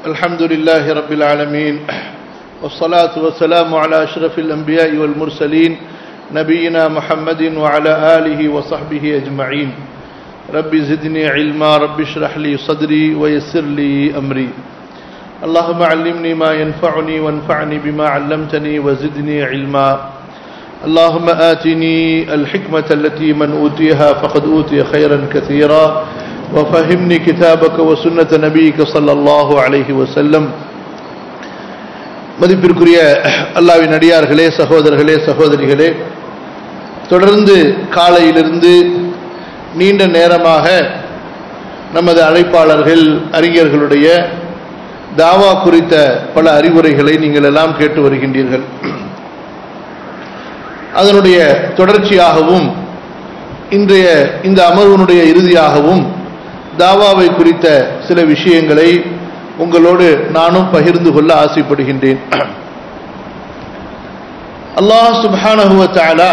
الحمد لله رب العالمين والصلاة والسلام على أشرف الأنبياء والمرسلين نبينا محمد وعلى آله وصحبه أجمعين رب زدني علما رب اشرح لي صدري ويسر لي أمري اللهم علمني ما ينفعني وانفعني بما علمتني وزدني علما اللهم آتني الحكمة التي من أوتيها فقد أوتي خيرا كثيرا وفهمني كتابك وسنة نبيك صلى الله عليه وسلم மதிப்பிற்குரிய அல்லாவின் அடியார்களே சகோதரர்களே சகோதரிகளே தொடர்ந்து காலையிலிருந்து நீண்ட நேரமாக நமது அழைப்பாளர்கள் அறிஞர்களுடைய தாவா குறித்த பல அறிவுரைகளை நீங்கள் எல்லாம் கேட்டு வருகின்றீர்கள் அதனுடைய தொடர்ச்சியாகவும் இன்றைய இந்த அமர்வினுடைய இறுதியாகவும் தாவாவை குறித்த சில விஷயங்களை உங்களோடு நானும் பகிர்ந்து கொள்ள ஆசைப்படுகின்றேன் அல்லாஹ் சுபானஹுவ தாலா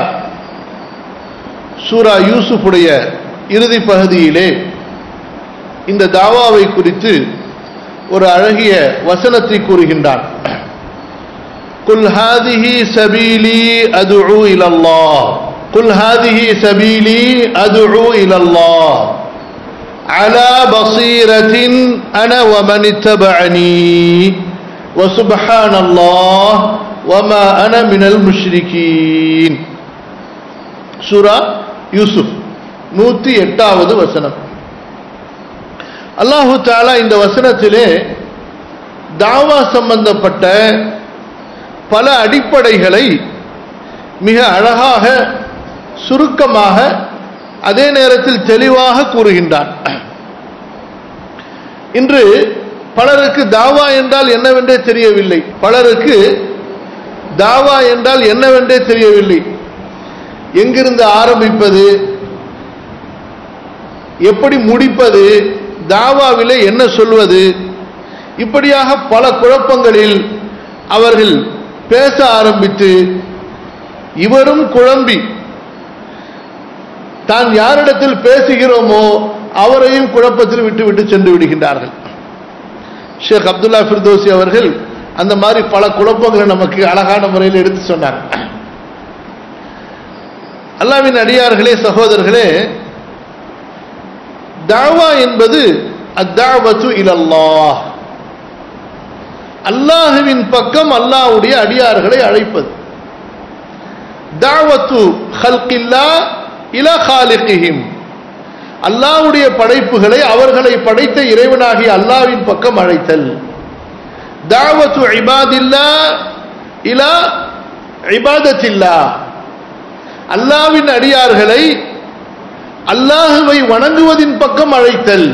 சூரா யூசுஃபுடைய இறுதி பகுதியிலே இந்த தாவாவை குறித்து ஒரு அழகிய வசனத்தை கூறுகின்றான் குல் ஹாதிஹி சபீலி அதுஉ இலல்லாஹ் குல் ஹாதிஹி சபீலி அதுஉ இலல்லாஹ் على بصيرة أنا ومن اتبعني وسبحان الله وما أنا من المشركين சூரா யூசுப் நூத்தி எட்டாவது வசனம் அல்லாஹு தாலா இந்த வசனத்திலே தாவா சம்பந்தப்பட்ட பல அடிப்படைகளை மிக அழகாக சுருக்கமாக அதே நேரத்தில் தெளிவாக கூறுகின்றான் இன்று பலருக்கு தாவா என்றால் என்னவென்றே தெரியவில்லை பலருக்கு தாவா என்றால் என்னவென்றே தெரியவில்லை எங்கிருந்து ஆரம்பிப்பது எப்படி முடிப்பது தாவாவிலே என்ன சொல்வது இப்படியாக பல குழப்பங்களில் அவர்கள் பேச ஆரம்பித்து இவரும் குழம்பி தான் யாரிடத்தில் பேசுகிறோமோ அவரையும் குழப்பத்தில் விட்டு விட்டு சென்று விடுகின்றார்கள் ஷேக் அப்துல்லா ஃபிர்தோசி அவர்கள் அந்த மாதிரி பல குழப்பங்களை நமக்கு அழகான முறையில் எடுத்து சொன்னார் அல்லாவின் அடியார்களே சகோதரர்களே தாவா என்பது அத்தாவத்து இலல்லாஹ் அல்லாஹுவின் பக்கம் அல்லாஹ்வுடைய அடியார்களை அழைப்பது தாவத்து ஹல்கில்லா இல ஹாலிகிஹிம் அல்லாவுடைய படைப்புகளை அவர்களை படைத்த இறைவனாகிய அல்லாவின் பக்கம் அழைத்தல் தாவத்து இபாதில்லா இலா இபாதத்தில்லா அல்லாவின் அடியார்களை அல்லாஹுவை வணங்குவதின் பக்கம் அழைத்தல்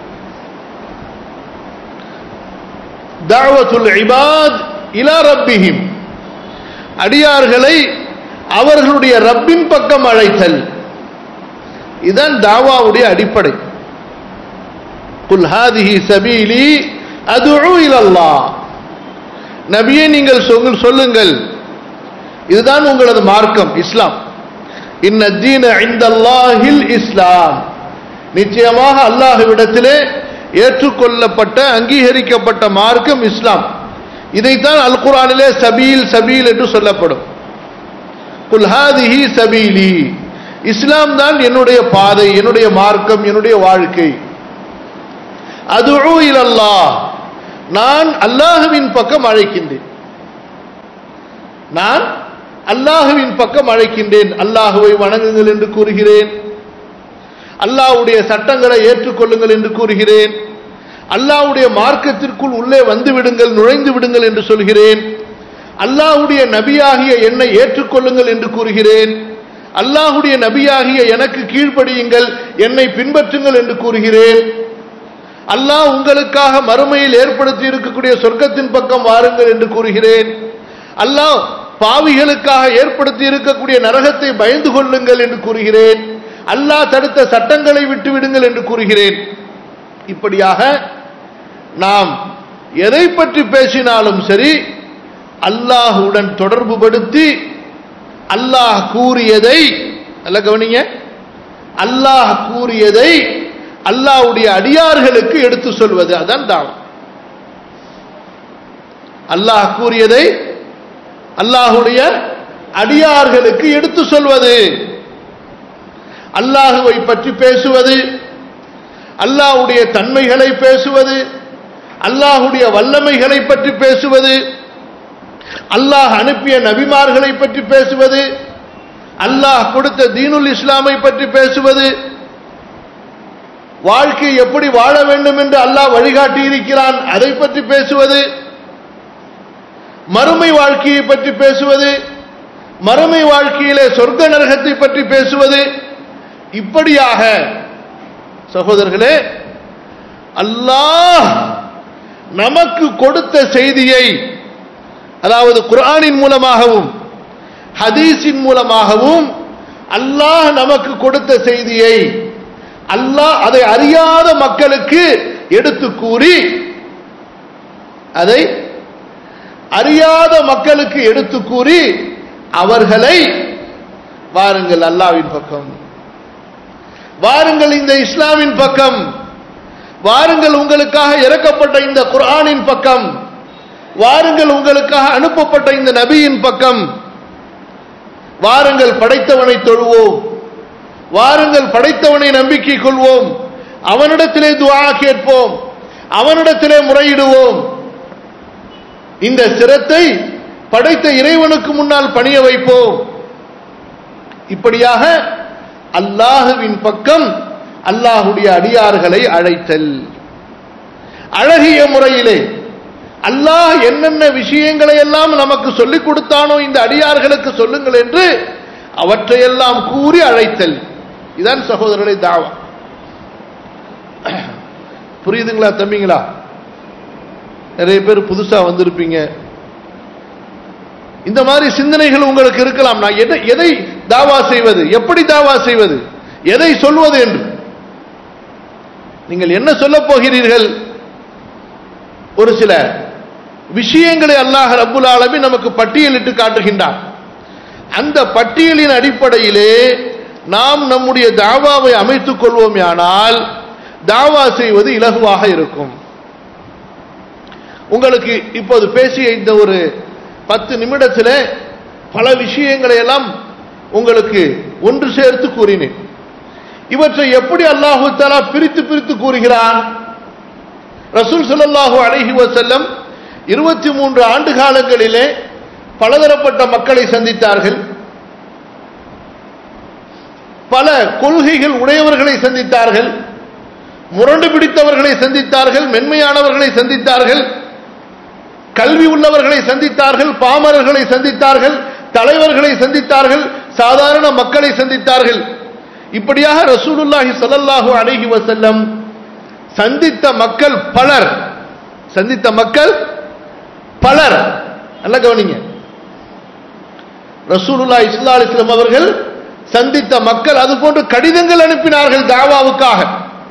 தாவத்துல் இபாத் இலா ரப்பிஹிம் அடியார்களை அவர்களுடைய ரப்பின் பக்கம் அழைத்தல் இதுதான் தாவாவுடைய அடிப்படை குல் ஹாதிஹி சபீலி அதுஉ இலல்லாஹ் நபியே நீங்கள் சொல்லுங்கள் இதுதான் உங்களது மார்க்கம் இஸ்லாம் இன்ன தீன இந்தல்லாஹில் இஸ்லாம் நிச்சயமாக அல்லாஹ்விடத்திலே ஏற்றுக்கொள்ளப்பட்ட அங்கீகரிக்கப்பட்ட மார்க்கம் இஸ்லாம் இதைத்தான் அல் குரானிலே சபீல் சபீல் என்று சொல்லப்படும் குல்ஹாதிஹி சபீலி இஸ்லாம் தான் என்னுடைய பாதை என்னுடைய மார்க்கம் என்னுடைய வாழ்க்கை அது இலல்லா நான் அல்லாஹுவின் பக்கம் அழைக்கின்றேன் நான் அல்லாஹுவின் பக்கம் அழைக்கின்றேன் அல்லாஹுவை வணங்குங்கள் என்று கூறுகிறேன் அல்லாஹுடைய சட்டங்களை ஏற்றுக்கொள்ளுங்கள் என்று கூறுகிறேன் அல்லாஹுடைய மார்க்கத்திற்குள் உள்ளே வந்து விடுங்கள் நுழைந்து விடுங்கள் என்று சொல்கிறேன் அல்லாஹுடைய நபியாகிய என்னை ஏற்றுக்கொள்ளுங்கள் என்று கூறுகிறேன் அல்லாஹுடைய நபியாகிய எனக்கு கீழ்ப்படியுங்கள் என்னை பின்பற்றுங்கள் என்று கூறுகிறேன் அல்லாஹ் உங்களுக்காக மறுமையில் ஏற்படுத்தி இருக்கக்கூடிய சொர்க்கத்தின் பக்கம் வாருங்கள் என்று கூறுகிறேன் அல்லாஹ் பாவிகளுக்காக ஏற்படுத்தி இருக்கக்கூடிய நரகத்தை பயந்து கொள்ளுங்கள் என்று கூறுகிறேன் அல்லாஹ் தடுத்த சட்டங்களை விட்டு விடுங்கள் என்று கூறுகிறேன் இப்படியாக நாம் எதை பற்றி பேசினாலும் சரி அல்லாஹுடன் தொடர்பு படுத்தி அல்லாஹ் கூறியதை நல்ல கவனிங்க அல்லாஹ் கூறியதை அல்லாஹ்வுடைய அடியார்களுக்கு எடுத்து சொல்வது அதான் தாவம் அல்லாஹ் கூறியதை அல்லாஹுடைய அடியார்களுக்கு எடுத்து சொல்வது அல்லாஹுவை பற்றி பேசுவது அல்லாஹுடைய தன்மைகளை பேசுவது அல்லாஹுடைய வல்லமைகளை பற்றி பேசுவது அல்லாஹ் அனுப்பிய நபிமார்களை பற்றி பேசுவது அல்லாஹ் கொடுத்த தீனுல் இஸ்லாமை பற்றி பேசுவது வாழ்க்கை எப்படி வாழ வேண்டும் என்று அல்லாஹ் வழிகாட்டி இருக்கிறான் அதை பற்றி பேசுவது மறுமை வாழ்க்கையை பற்றி பேசுவது மறுமை வாழ்க்கையிலே சொர்க்க நரகத்தை பற்றி பேசுவது இப்படியாக சகோதரர்களே அல்லாஹ் நமக்கு கொடுத்த செய்தியை அதாவது குர்ஆனின் மூலமாகவும் ஹதீஸின் மூலமாகவும் அல்லாஹ் நமக்கு கொடுத்த செய்தியை அல்லாஹ் அதை அறியாத மக்களுக்கு எடுத்து கூறி அதை அறியாத மக்களுக்கு எடுத்து கூறி அவர்களை வாருங்கள் அல்லாவின் பக்கம் வாருங்கள் இந்த இஸ்லாமின் பக்கம் வாருங்கள் உங்களுக்காக இறக்கப்பட்ட இந்த குர்ஆனின் பக்கம் வாருங்கள் உங்களுக்காக அனுப்பப்பட்ட இந்த நபியின் பக்கம் வாருங்கள் படைத்தவனை தொழுவோம் வாருங்கள் படைத்தவனை நம்பிக்கை கொள்வோம் அவனிடத்திலே துவா கேட்போம் அவனிடத்திலே முறையிடுவோம் இந்த சிரத்தை படைத்த இறைவனுக்கு முன்னால் பணிய வைப்போம் இப்படியாக அல்லாஹுவின் பக்கம் அல்லாஹுடைய அடியார்களை அழைத்தல் அழகிய முறையிலே அல்லாஹ் என்னென்ன விஷயங்களை எல்லாம் நமக்கு சொல்லிக் கொடுத்தானோ இந்த அடியார்களுக்கு சொல்லுங்கள் என்று அவற்றையெல்லாம் கூறி அழைத்தல் இதான் சகோதரர்களை தாவா புரியுதுங்களா தம்பிங்களா நிறைய பேர் புதுசா வந்திருப்பீங்க இந்த மாதிரி சிந்தனைகள் உங்களுக்கு இருக்கலாம் நான் எதை எதை தாவா செய்வது எப்படி தாவா செய்வது எதை சொல்வது என்று நீங்கள் என்ன சொல்ல போகிறீர்கள் ஒரு சில விஷயங்களை அல்லாஹ் ரப்புல் ஆலமீன் நமக்கு பட்டியலிட்டு காட்டுகின்றான் அந்த பட்டியலின் அடிப்படையிலே நாம் நம்முடைய தாவாவை அமைத்துக் கொள்வோமேயானால் தாவா செய்வது இலகுவாக இருக்கும் உங்களுக்கு இப்போது பேசிய இந்த ஒரு பத்து நிமிடத்தில் பல விஷயங்களை எல்லாம் உங்களுக்கு ஒன்று சேர்த்து கூறினேன் இவற்றை எப்படி அல்லாஹு தாலா பிரித்து பிரித்து கூறுகிறான் ரசூல் ஸல்லல்லாஹு அலைஹி வஸல்லம் இருபத்தி மூன்று ஆண்டு காலங்களிலே பலதரப்பட்ட மக்களை சந்தித்தார்கள் பல கொள்கைகள் உடையவர்களை சந்தித்தார்கள் முரண்டு பிடித்தவர்களை சந்தித்தார்கள் மென்மையானவர்களை சந்தித்தார்கள் கல்வி உள்ளவர்களை சந்தித்தார்கள் பாமரர்களை சந்தித்தார்கள் தலைவர்களை சந்தித்தார்கள் சாதாரண மக்களை சந்தித்தார்கள் இப்படியாக ரசூலுல்லாஹி ஸல்லல்லாஹு அலைஹி வஸல்லம் சந்தித்த மக்கள் பலர் சந்தித்த மக்கள் பலர் நல்ல கவனிங்க ரசூலுல்லாஹி ஸல்லல்லாஹு அலைஹி வஸல்லம் அவர்கள் சந்தித்த மக்கள் அதுபோன்று கடிதங்கள் அனுப்பினார்கள் தாவாவுக்காக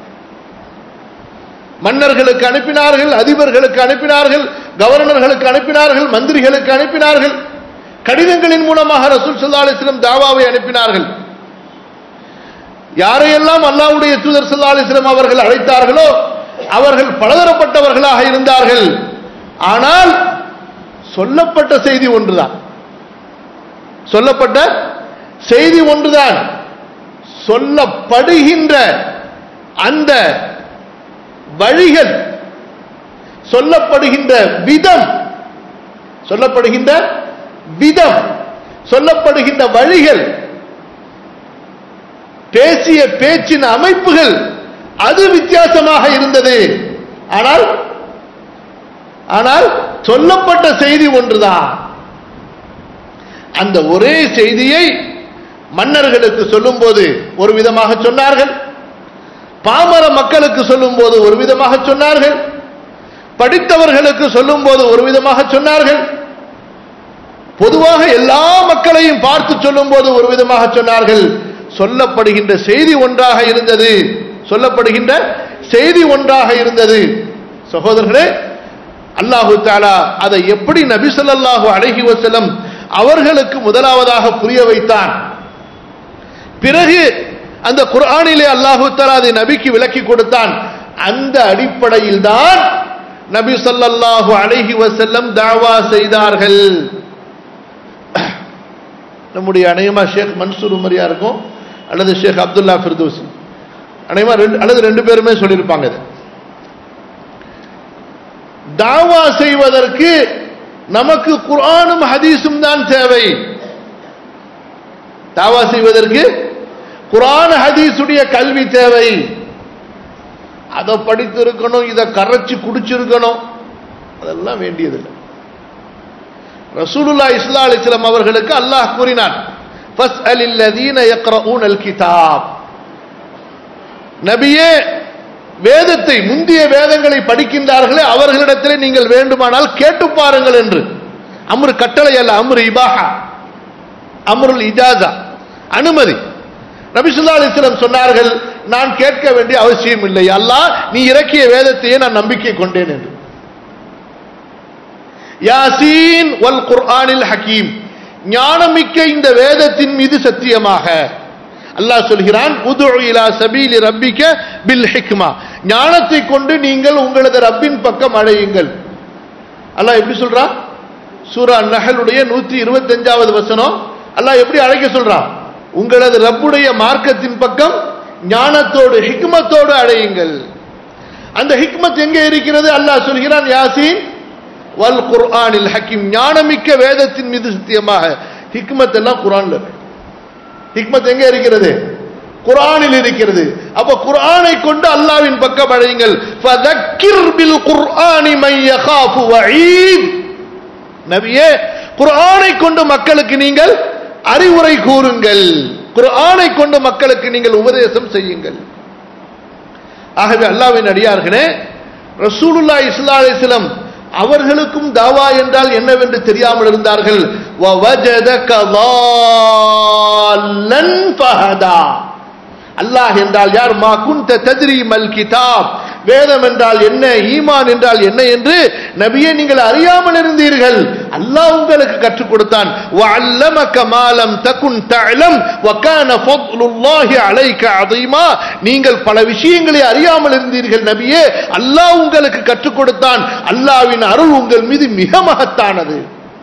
மன்னர்களுக்கு அனுப்பினார்கள் அதிபர்களுக்கு அனுப்பினார்கள் கவர்னர்களுக்கு அனுப்பினார்கள் மந்திரிகளுக்கு அனுப்பினார்கள் கடிதங்களின் மூலமாக ரசூல் சல்லா அலிஸ்லம் தாவாவை அனுப்பினார்கள் யாரையெல்லாம் அல்லாவுடைய தூதர் சல்லா அலிஸ்லம் அவர்கள் அழைத்தார்களோ அவர்கள் பலதரப்பட்டவர்களாக இருந்தார்கள் ஆனால் சொல்லப்பட்ட செய்தி ஒன்றுதான் சொல்லப்பட்ட செய்தி ஒன்றுதான் சொல்லப்படுகின்ற அந்த வழிகள் சொல்லப்படுகின்ற விதம் சொல்லப்படுகின்ற விதம் சொல்லப்படுகின்ற வழிகள் பேசிய பேச்சின் அமைப்புகள் அது வித்தியாசமாக இருந்தது ஆனால் ஆனால் சொல்லப்பட்ட செய்தி ஒன்றுதான் அந்த ஒரே செய்தியை மன்னர்களுக்கு சொல்லும்போது ஒரு விதமாக சொன்னார்கள் பாமர மக்களுக்கு சொல்லும்போது ஒரு விதமாக சொன்னார்கள் படித்தவர்களுக்கு சொல்லும்போது ஒரு விதமாக சொன்னார்கள் பொதுவாக எல்லா மக்களையும் பார்த்து சொல்லும்போது ஒரு விதமாக சொன்னார்கள் சொல்லப்படுகின்ற செய்தி ஒன்றாக இருந்தது சொல்லப்படுகின்ற செய்தி ஒன்றாக இருந்தது சகோதரர்களே அல்லாஹு தாலா அதை எப்படி நபி ஸல்லல்லாஹு அலைஹி வஸல்லம் அவர்களுக்கு முதலாவதாக புரிய வைத்தான் பிறகு அந்த குர்ஆனிலே அல்லாஹு தஆலா அதை நபிக்கு விளக்கி கொடுத்தான் அந்த அடிப்படையில் தான் நபி ஸல்லல்லாஹு அலைஹி வஸல்லம் தாவா செய்தார்கள் நம்முடைய அநேகமா ஷேக் மன்சூர் உமரியா இருக்கும் அல்லது ஷேக் அப்துல்லா ஃபிர்தூசி அநேகமா ரெண்டு அல்லது ரெண்டு பேருமே சொல்லியிருப்பாங்க இது தாவா செய்வதற்கு நமக்கு குர்ஆனும் ஹதீஸும் தான் தேவை தாவா செய்வதற்கு குர்ஆன் ஹதீஸுடைய கல்வி தேவை அதை படித்திருக்கணும் இதை கரைச்சு குடிச்சிருக்கணும் அதெல்லாம் வேண்டியதில்லை ரசூலுல்லா இஸ்லா அலிஸ்லாம் அவர்களுக்கு அல்லாஹ் கூறினான் ஃபஸ்அலில் லதீன யக்ரஊனல் கிதாப் நபியே வேதத்தை முந்திய வேதங்களை படிக்கின்றார்களே அவர்களிடத்திலே நீங்கள் வேண்டுமானால் கேட்டு பாருங்கள் என்று அம்ரு கட்டளை அல்ல அம்ரு இபாஹா அம்ருல் இஜாசா அனுமதி நபிசுல்லா அலிஸ்லம் சொன்னார்கள் நான் கேட்க வேண்டிய அவசியம் இல்லை அல்லாஹ் நீ இறக்கிய வேதத்தையே நான் நம்பிக்கை கொண்டேன் என்று யாசீன் வல் குர்ஆனில் ஹக்கீம் ஞானமிக்க இந்த வேதத்தின் மீது சத்தியமாக அல்லாஹ் சொல்கிறான் உது இலா சபீலி ரப்பிக்க பில் ஹிக்மா ஞானத்தை கொண்டு நீங்கள் உங்களது ரப்பின் பக்கம் அழையுங்கள் அல்லாஹ் எப்படி சொல்றான் சூரா நஹலுடைய நூத்தி இருபத்தஞ்சாவது வசனம் அல்லாஹ் எப்படி அழைக்க சொல்றான் உங்களது ரப்புடைய மார்க்கத்தின் பக்கம் ஞானத்தோடு ஹிக்மத்தோடு அழையுங்கள் அந்த ஹிக்மத் எங்கே இருக்கிறது அல்லாஹ் சொல்கிறான் யாசீன் வல் குர்ஆனில் ஹக்கீம் ஞானமிக்க வேதத்தின் மீது சத்தியமாக ஹிக்மத் எல்லாம் குர்ஆன்ல இருக்கு ஹிக்மத் எங்க இருக்கிறது குர்ஆனில் இருக்கிறது அப்ப குர்ஆனை கொண்டு அல்லாஹ்வின் பக்கம் அழையுங்கள் ஃபதக்கிர் பில் குர்ஆனி மை யகாஃபு வஈத் நபியே குர்ஆனை கொண்டு மக்களுக்கு நீங்கள் அறிவுரை கூறுங்கள் குர்ஆனை கொண்டு மக்களுக்கு நீங்கள் உபதேசம் செய்யுங்கள் ஆகவே அல்லாஹ்வின் அடியார்களே ரசூலுல்லாஹி ஸல்லல்லாஹு அலைஹி வஸல்லம் அவர்களுக்கும் தாவா என்றால் என்னவென்று தெரியாமல் இருந்தார்கள் وَوَجَدَكَ ضَالًّا فَهَدَى அல்லாஹ் என்றால் யார் மா குந்த தத்ரி மல் கிதாப் வேதம் என்றால் என்ன ஈமான் என்றால் என்ன என்று நபியே நீங்கள் அறியாமல் இருந்தீர்கள் அல்லாஹ் உங்களுக்கு கற்றுக் கொடுத்தான் وَعَلَّمَكَ مَا لَمْ تَكُنْ تَعْلَمْ وَكَانَ فَضْلُ اللَّهِ عَلَيْكَ عَظِيمًا நீங்கள் பல விஷயங்களை அறியாமல் இருந்தீர்கள் நபியே அல்லாஹ் உங்களுக்கு கற்றுக் கொடுத்தான் அல்லாஹ்வின் அருள் உங்கள் மீது மிக மகத்தானது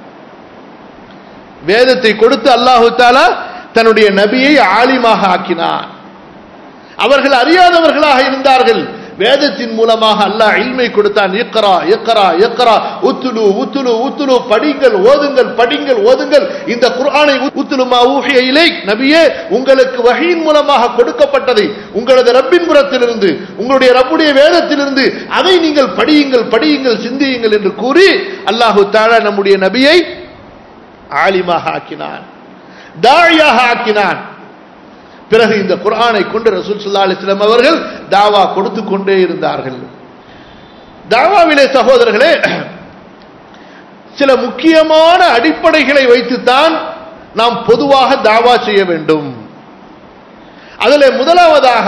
வேதத்தை கொடுத்து அல்லாஹு தாலா தன்னுடைய நபியை ஆலிமாக ஆக்கினான் அவர்கள் அறியாதவர்களாக இருந்தார்கள் வேதத்தின் மூலமாக அல்லாஹ் இல்மை கொடுத்தான் இக்கரா இக்கரா இக்கரா உத்துலு உத்துலு உத்துலு படிங்கள் ஓதுங்கள் படிங்கள் ஓதுங்கள் இந்த குர்ஆனை உத்துலுமா ஊஹிய இலை நபியே உங்களுக்கு வகையின் மூலமாக கொடுக்கப்பட்டதை உங்களது ரப்பின் புறத்திலிருந்து உங்களுடைய ரப்புடைய வேதத்திலிருந்து அதை நீங்கள் படியுங்கள் படியுங்கள் சிந்தியுங்கள் என்று கூறி அல்லாஹு தாலா நம்முடைய நபியை ஆலிமாக ஆக்கினான் தாழியாக ஆக்கினான் பிறகு இந்த குர்ஆனை கொண்டு ரசூல் சுல்லா அலிஸ்லாம் அவர்கள் தாவா கொடுத்து கொண்டே இருந்தார்கள் தாவாவிலே சகோதரர்களே சில முக்கியமான அடிப்படைகளை வைத்துத்தான் நாம் பொதுவாக தாவா செய்ய வேண்டும் அதில் முதலாவதாக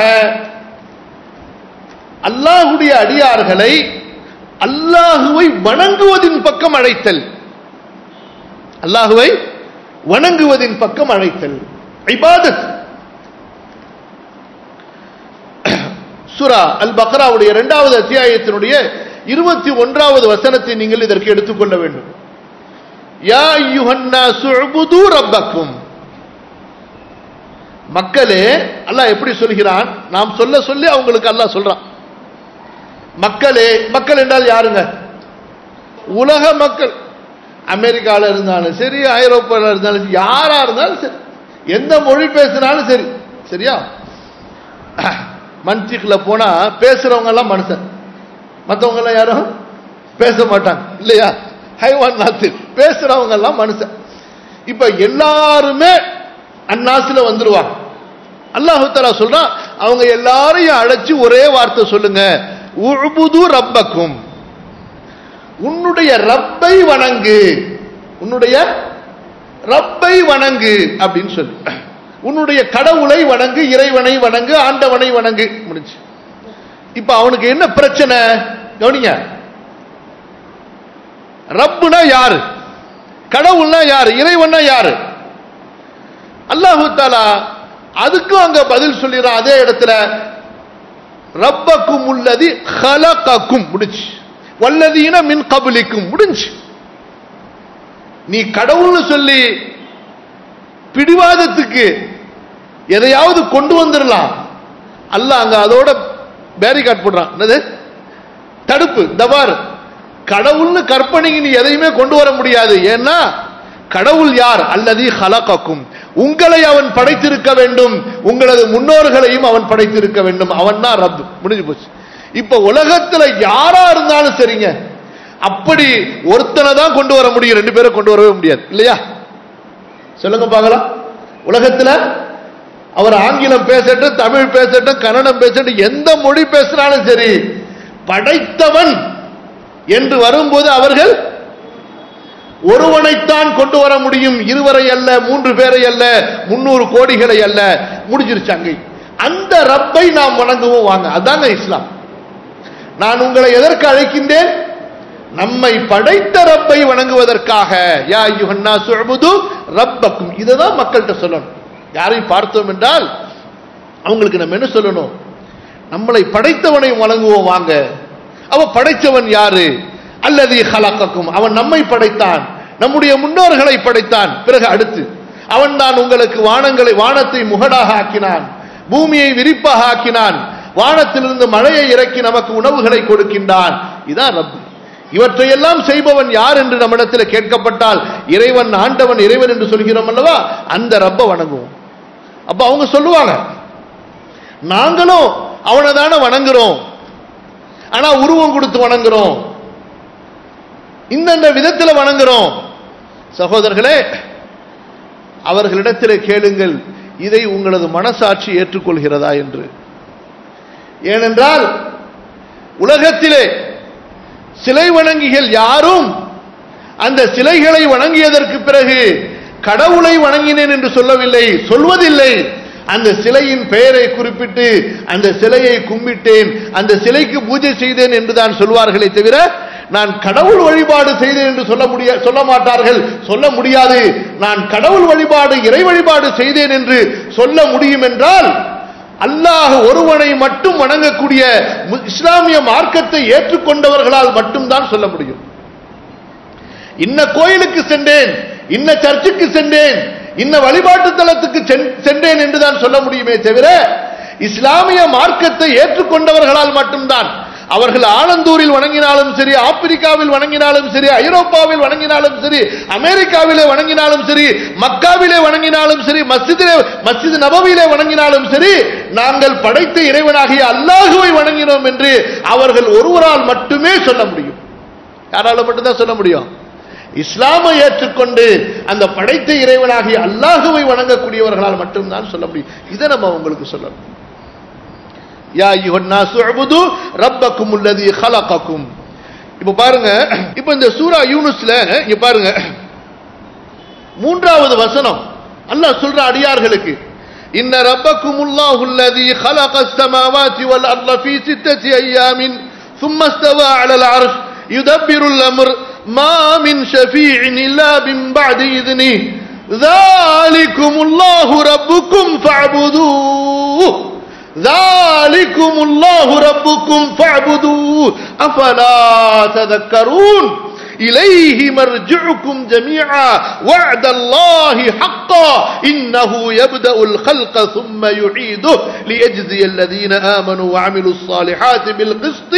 அல்லாஹுடைய அடியார்களை அல்லாஹுவை வணங்குவதின் பக்கம் அழைத்தல் அல்லாஹுவை வணங்குவதின் பக்கம் அழைத்தல் இபாதத் சுரா அல் பக்ராவுடைய இரண்டாவது அத்தியாயத்தினுடைய இருபத்தி ஒன்றாவது வசனத்தை நீங்கள் இதற்கு எடுத்துக்கொள்ள வேண்டும் யா யுஹன்னா சுஅபுது ரப்பக்கும் மக்களே அல்லாஹ் எப்படி சொல்கிறான் நாம் சொல்ல சொல்லி அவங்களுக்கு அல்லாஹ் சொல்றான் மக்களே மக்கள் என்றால் யாருங்க உலக மக்கள் அமெரிக்காவில் இருந்தாலும் சரி ஐரோப்பாவில் இருந்தாலும் சரி யாரா இருந்தாலும் சரி எந்த மொழி பேசினாலும் சரி சரியா மன்சிக்கில் போனா பேசுறவங்க எல்லாம் மனுஷன் மற்றவங்க எல்லாம் யாரும் பேச மாட்டாங்க இல்லையா ஹைவான் நாத்து பேசுறவங்க எல்லாம் மனுஷன் இப்ப எல்லாருமே அந்நாசுல வந்துருவாங்க அல்லாஹு தலா சொல்றான் அவங்க எல்லாரையும் அழைச்சு ஒரே வார்த்தை சொல்லுங்க உழுபுது ரப்பக்கும் உன்னுடைய ரப்பை வணங்கு உன்னுடைய ரப்பை வணங்கு அப்படின்னு சொல்லு உன்னுடைய கடவுளை வணங்கு இறைவனை வணங்கு ஆண்டவனை வணங்கு முடிஞ்சு இப்ப அவனுக்கு என்ன பிரச்சனை கவனிங்க ரப்புனா யாரு கடவுள்னா யாரு இறைவன்னா யாரு அல்லாஹு தாலா அதுக்கும் அங்க பதில் சொல்லிடுறான் அதே இடத்துல ரப்பக்கும் உள்ளது ஹலகக்கும் முடிச்சு வல்லதீன மின் கபலிக்கும் முடிஞ்சு நீ கடவுள்னு சொல்லி பிடிவாதத்துக்கு எதையாவது கொண்டு வந்துடலாம் அல்ல அங்க அதோட பேரிகாட் போடுறான் என்னது தடுப்பு தபார் கடவுள்னு கற்பனைக்கு நீ எதையுமே கொண்டு வர முடியாது ஏன்னா கடவுள் யார் அல்லது ஹலகக்கும் உங்களை அவன் படைத்திருக்க வேண்டும் உங்களது முன்னோர்களையும் அவன் படைத்திருக்க வேண்டும் அவன் தான் ரப் முடிஞ்சு போச்சு இப்ப உலகத்துல யாரா இருந்தாலும் சரிங்க அப்படி ஒருத்தனை தான் கொண்டு வர முடியும் ரெண்டு பேரும் கொண்டு வரவே முடியாது இல்லையா சொல்லுங்க பார்க்கலாம் உலகத்துல அவர் ஆங்கிலம் பேசட்டும் தமிழ் பேசட்டும் கன்னடம் பேசட்டும் எந்த மொழி பேசினாலும் சரி படைத்தவன் என்று வரும்போது அவர்கள் ஒருவனைத்தான் கொண்டு வர முடியும் இருவரை அல்ல மூன்று பேரை அல்ல முன்னூறு கோடிகளை அல்ல முடிஞ்சிருச்சு அங்கே அந்த ரப்பை நாம் வணங்குவோம் வாங்க அதாங்க இஸ்லாம் நான் உங்களை எதற்கு அழைக்கின்றேன் நம்மை படைத்த ரப்பை வணங்குவதற்காக யா யுஹன்னா சுஅபுது ரப்பக்கும் இதுதான் மக்கள்கிட்ட சொல்லணும் யாரையும் பார்த்தோம் என்றால் அவங்களுக்கு நம்ம என்ன சொல்லணும் நம்மளை படைத்தவனை வணங்குவோம் வாங்க அவ படைத்தவன் யாரு அல்லது ஹலக்கக்கும் அவன் நம்மை படைத்தான் நம்முடைய முன்னோர்களை படைத்தான் பிறகு அடுத்து அவன் தான் உங்களுக்கு வானங்களை வானத்தை முகடாக ஆக்கினான் பூமியை விரிப்பாக ஆக்கினான் வானத்திலிருந்து மழையை இறக்கி நமக்கு உணவுகளை கொடுக்கின்றான் இதான் ரப்பு இவற்றையெல்லாம் செய்பவன் யார் என்று நம்மிடத்தில் கேட்கப்பட்டால் இறைவன் ஆண்டவன் இறைவன் என்று சொல்கிறோம் அல்லவா அந்த ரப்ப வணங்குவோம் அப்ப அவங்க சொல்லுவாங்க நாங்களும் அவனை தானே வணங்குறோம் ஆனா உருவம் கொடுத்து வணங்குறோம் இந்தந்த விதத்துல வணங்குறோம் சகோதரர்களே அவர்களிடத்தில் கேளுங்கள் இதை உங்களது மனசாட்சி ஏற்றுக்கொள்கிறதா என்று ஏனென்றால் உலகத்திலே சிலை வணங்கிகள் யாரும் அந்த சிலைகளை வணங்கியதற்கு பிறகு கடவுளை வணங்கினேன் என்று சொல்லவில்லை சொல்வதில்லை அந்த சிலையின் பெயரை குறிப்பிட்டு அந்த சிலையை கும்பிட்டேன் அந்த சிலைக்கு பூஜை செய்தேன் என்று தான் சொல்வார்களே தவிர நான் கடவுள் வழிபாடு செய்தேன் என்று சொல்ல முடிய சொல்ல மாட்டார்கள் சொல்ல முடியாது நான் கடவுள் வழிபாடு இறை வழிபாடு செய்தேன் என்று சொல்ல முடியும் என்றால் அல்லாஹ் ஒருவனை மட்டும் வணங்கக்கூடிய மு- இஸ்லாமிய மார்க்கத்தை ஏற்றுக்கொண்டவர்களால் மட்டும்தான் சொல்ல முடியும் இன்ன கோயிலுக்கு சென்றேன் இன்ன சர்ச்சுக்கு சென்றேன் இன்ன வழிபாட்டு தலத்துக்கு சென்- சென்றேன் என்றுதான் சொல்ல முடியுமே தவிர இஸ்லாமிய மார்க்கத்தை ஏற்றுக்கொண்டவர்களால் மட்டும்தான் அவர்கள் ஆனந்தூரில் வணங்கினாலும் சரி ஆப்பிரிக்காவில் வணங்கினாலும் சரி ஐரோப்பாவில் வணங்கினாலும் சரி அமெரிக்காவிலே வணங்கினாலும் சரி மக்காவிலே வணங்கினாலும் சரி மஸ்ஜிதிலே மஸ்ஜித் நபவியிலே வணங்கினாலும் சரி நாங்கள் படைத்த இறைவனாகிய அல்லாஹுவை வணங்கினோம் என்று அவர்கள் ஒருவரால் மட்டுமே சொல்ல முடியும் யாரால மட்டும்தான் சொல்ல முடியும் இஸ்லாமை ஏற்றுக்கொண்டு அந்த படைத்த இறைவனாகிய அல்லாஹுவை வணங்கக்கூடியவர்களால் மட்டும்தான் சொல்ல முடியும் இதை நம்ம உங்களுக்கு சொல்லணும் யா யுஹன்னா சுஅபுது ரப்பக்கும் உள்ளதி ஹலகக்கும் இப்ப பாருங்க இப்ப இந்த சூரா யூனுஸ்ல இங்க பாருங்க மூன்றாவது வசனம் அல்லாஹ் சொல்ற அடியார்களுக்கு இன்ன ரப்பக்கும் அல்லாஹு الذي خلق السماوات والارض في سته ايام ثم استوى على العرش يدبر الامر ما من شفيع الا من بعد اذنه ذلكم الله ربكم فاعبدوه ذلكم الله ربكم فاعبدوه أفلا تذكرون إليه مرجعكم جميعا وعد الله حقا إنه يبدأ الخلق ثم يعيده ليجزي الذين آمنوا وعملوا الصالحات بالقسط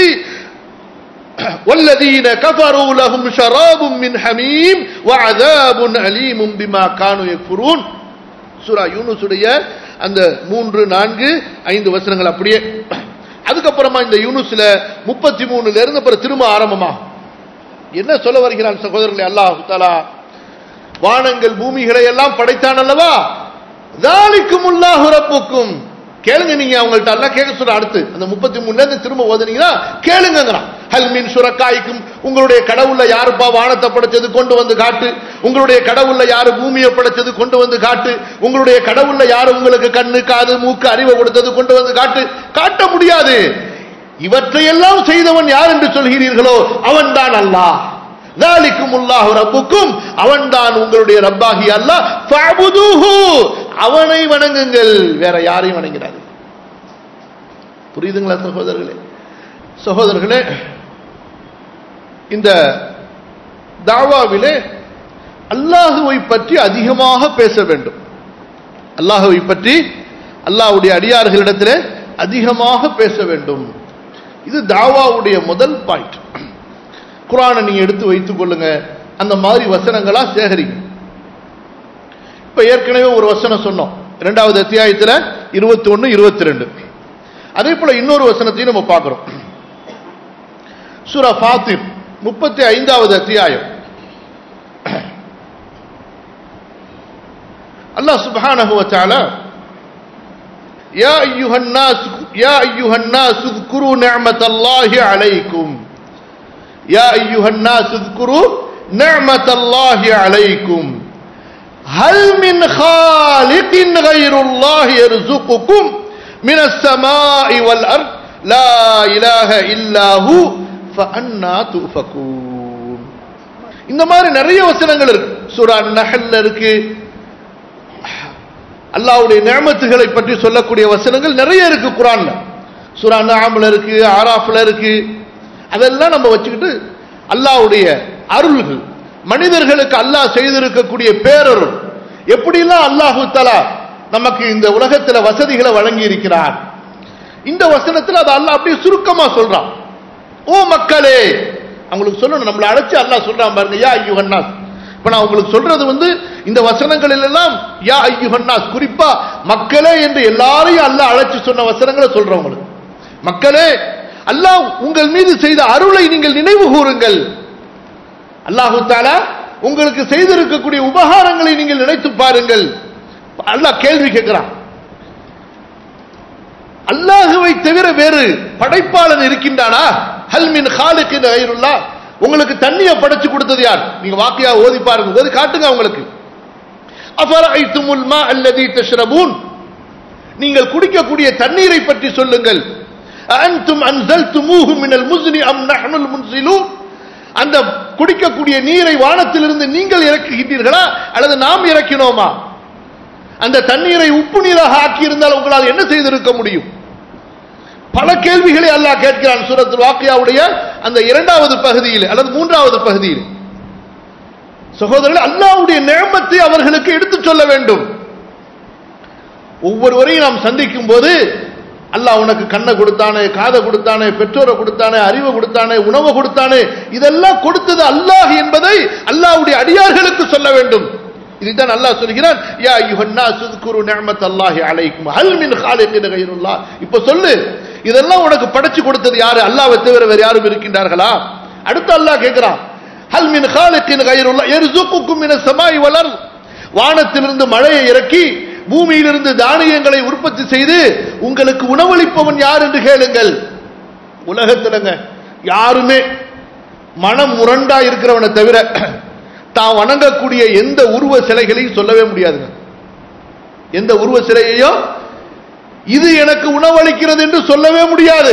والذين كفروا لهم شراب من حميم وعذاب أليم بما كانوا يكفرون சூரா யூனுஸுடைய அந்த மூன்று நான்கு ஐந்து வசனங்கள் அப்படியே அதுக்கப்புறமா இந்த யூனுஸ்ல முப்பத்தி மூணுல இருந்து அப்புறம் திரும்ப ஆரம்பமா என்ன சொல்ல வருகிறான் சகோதரர்களே அல்லாஹ் தஆலா வானங்கள் பூமிகளை எல்லாம் படைத்தான் அல்லவா தாலிக்கும் உல்லாஹு ரப்புக்கும் கேளுங்க நீங்க அவங்கள்ட்ட எல்லாம் கேட்க சொல்ற அடுத்து அந்த முப்பத்தி மூணுல இருந்து திரும்ப ஓதுனீங்கன்னா கேளுங்கிறான் ஹல் மின் சுரக்காய்க்கும் உங்களுடைய கடவுள்ல யாருப்பா வானத்தை படைச்சது கொண்டு வந்து காட்டு உங்களுடைய கடவுள்ல யாரு பூமியை படைச்சது கொண்டு வந்து காட்டு உங்களுடைய கடவுள்ல யாரு உங்களுக்கு கண்ணு காது மூக்கு அறிவை கொடுத்தது கொண்டு வந்து காட்டு காட்ட முடியாது இவற்றையெல்லாம் செய்தவன் யார் என்று சொல்கிறீர்களோ அவன்தான் அல்லாஹ் ذلكم الله ரப்புக்கும் அவன்தான் உங்களுடைய ரப்பாகி அல்லாஹ் ஃபஅபுதுஹு அவனை வணங்குங்கள் வேற யாரையும் வணங்கிறாரு புரியுதுங்களா சகோதரர்களே சகோதரர்களே இந்த தாவாவிலே அல்லாஹுவை பற்றி அதிகமாக பேச வேண்டும் அல்லாஹுவை பற்றி அல்லாஹ்வுடைய அடியார்களிடத்திலே அதிகமாக பேச வேண்டும் இது தாவாவுடைய முதல் பாயிண்ட் குரானை நீங்க எடுத்து வைத்துக் கொள்ளுங்க அந்த மாதிரி வசனங்களா சேகரிங்க இப்ப ஏற்கனவே ஒரு வசனம் சொன்னோம் இரண்டாவது அத்தியாயத்துல இருபத்தி ஒன்னு இருபத்தி ரெண்டு அதே போல இன்னொரு வசனத்தையும் நம்ம பார்க்கிறோம் சூரா ஃபாத்திர் முப்பத்தி ஐந்தாவது அத்தியாயம் அல்லாஹ் சுப்ஹானஹு வ தஆலா يا أيها الناس يا أيها الناس اذكروا نعمة الله عليكم يا أيها الناس اذكروا نعمة الله عليكم هل من خالق غير الله يرزقكم من السماء والأرض لا إله إلا هو فأنا تؤفكون இந்த மாதிரி நிறைய வசனங்கள் இருக்கு சூரா நஹல்ல இருக்கு அல்லாஹ்வுடைய நியமத்துகளை பற்றி சொல்லக்கூடிய வசனங்கள் நிறைய இருக்கு குரான்ல சூரா நாம்ல இருக்கு ஆராஃப்ல இருக்கு அதெல்லாம் நம்ம வச்சுக்கிட்டு அல்லாஹ்வுடைய அருள்கள் மனிதர்களுக்கு அல்லாஹ் செய்திருக்கக்கூடிய பேரருள் எப்படிலாம் அல்லாஹு தலா நமக்கு இந்த உலகத்துல வசதிகளை வழங்கி இருக்கிறார் இந்த வசனத்துல அதை அல்லாஹ் அப்படியே சுருக்கமா சொல்றான் ஓ மக்களே அவங்களுக்கு சொல்லணும் நம்மளை அழைச்சு அல்லாஹ் சொல்றான் பாருங்க யா ஐயுஹன்னாஸ் இப்ப நான் உங்களுக்கு சொல்றது வந்து இந்த வசனங்களில் எல்லாம் யா ஐயுஹன்னாஸ் குறிப்பா மக்களே என்று எல்லாரையும் அல்லாஹ் அழைச்சு சொன்ன வசனங்களை சொல்றவங்களுக்கு மக்களே அல்லாஹ் உங்கள் மீது செய்த அருளை நீங்கள் நினைவு கூறுங்கள் அல்லாஹு தாலா உங்களுக்கு செய்திருக்கக்கூடிய உபகாரங்களை நீங்கள் நினைத்து பாருங்கள் அல்லாஹ் கேள்வி கேட்கிறான் அல்லாஹுவை தவிர வேறு படைப்பாளன் இருக்கின்றானா ஹல் மின் ஹாலுக்கு கயிறுல்லா உங்களுக்கு தண்ணியை படைச்சு கொடுத்தது யார் நீங்க வாக்கியா ஓதி பாருங்க ஓதி காட்டுங்க உங்களுக்கு அஃபரைத்துமுல் மா அல்லதி தஷ்ரபூன் நீங்கள் குடிக்கக்கூடிய தண்ணீரை பற்றி சொல்லுங்கள் அன்தும் அன்சல்துமூஹு மினல் முஸ்னி அம் நஹ்னுல் முன்சிலூன் அந்த குடிக்கக்கூடிய நீரை வானத்திலிருந்து நீங்கள் இறக்குகின்றீர்களா அல்லது நாம் இறக்கினோமா அந்த தண்ணீரை உப்பு நீராக ஆக்கி இருந்தால் உங்களால் என்ன செய்திருக்க முடியும் பல கேள்விகளை அல்லாஹ் கேட்கிறான் சூரத்துல் வாக்கியாவுடைய அந்த இரண்டாவது பகுதியில் அல்லது மூன்றாவது பகுதியில் சகோதரர்கள் அல்லாஹ்வுடைய நேமத்தை அவர்களுக்கு எடுத்துச் சொல்ல வேண்டும் ஒவ்வொருவரையும் நாம் சந்திக்கும் போது அல்லாஹ் உனக்கு கண்ணை கொடுத்தானே காதை கொடுத்தானே பெற்றோரை கொடுத்தானே அறிவை கொடுத்தானே உணவை கொடுத்தானே இதெல்லாம் கொடுத்தது அல்லாஹ் என்பதை அல்லாஹ்வுடைய அடியார்களுக்கு சொல்ல வேண்டும் இதுதான் அல்லாஹ் சொல்கிறான் யா யுஹன்னா சுத்குரு நிஅமத் அல்லாஹி அலைக்கும் ஹல் மின் காலிகின் கைருல்லாஹ் இப்ப சொல்லு இதெல்லாம் உனக்கு படைச்சு கொடுத்தது யாரு அல்லாஹ்வை தவிர வேற யாரும் இருக்கின்றார்களா அடுத்து அல்லாஹ் கேட்கிறான் ஹல் மின் காலிகின் கைருல்லாஹ் யர்சுகுக்கும் மினஸ் ஸமாய் வல் அர்த் வானத்திலிருந்து மழையை இறக்கி பூமியிலிருந்து தானியங்களை உற்பத்தி செய்து உங்களுக்கு உணவளிப்பவன் யார் என்று கேளுங்கள் உலகத்திலங்க யாருமே மனம் முரண்டா இருக்கிறவனை தவிர தான் வணங்கக்கூடிய எந்த உருவ சிலைகளையும் சொல்லவே முடியாதுங்க எந்த உருவ சிலையையும் இது எனக்கு உணவளிக்கிறது என்று சொல்லவே முடியாது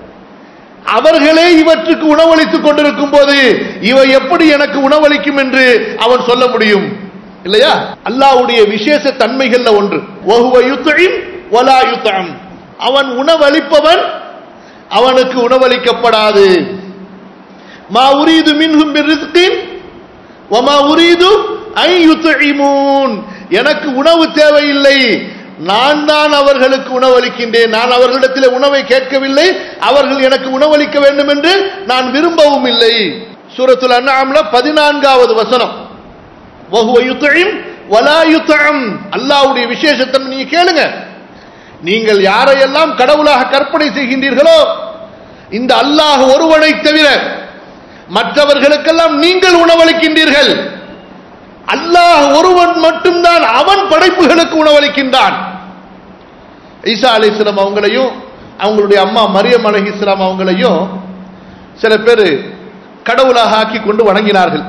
அவர்களே இவற்றுக்கு உணவளித்துக் கொண்டிருக்கும் போது இவை எப்படி எனக்கு உணவளிக்கும் என்று அவன் சொல்ல முடியும் இல்லையா அல்லாஹ்வுடைய விசேஷ தன்மைகள்ல ஒன்று வஹுவ யுத்இம் வலா யுத்அம் அவன் உணவளிப்பவன் அவனுக்கு உணவளிக்கப்படாது மா உரீது மின்ஹும் பிரிஸ்கின் வமா உரீது ஐ யுத்இமூன் எனக்கு உணவு தேவையில்லை நான் தான் அவர்களுக்கு உணவளிக்கின்றேன் நான் அவர்களிடத்தில் உணவை கேட்கவில்லை அவர்கள் எனக்கு உணவளிக்க வேண்டும் என்று நான் விரும்பவும் இல்லை சூரத்துல் அன்ஆம்ல பதினான்காவது வசனம் வஹுவ யுத்இம் வலா யுத்அம் அல்லாஹ்வுடைய விசேஷத்தை நீங்க கேளுங்க நீங்கள் யாரையெல்லாம் கடவுளாக கற்பனை செய்கின்றீர்களோ இந்த அல்லாஹ் ஒருவனை தவிர மற்றவர்களுக்கெல்லாம் நீங்கள் உணவளிக்கின்றீர்கள் அல்லாஹ் ஒருவன் மட்டும்தான் அவன் படைப்புகளுக்கு உணவளிக்கின்றான் ஈசா அலி இஸ்லாம் அவங்களையும் அவங்களுடைய அம்மா மரியம் அலி இஸ்லாம் அவங்களையும் சில பேர் கடவுளாக ஆக்கி கொண்டு வணங்கினார்கள்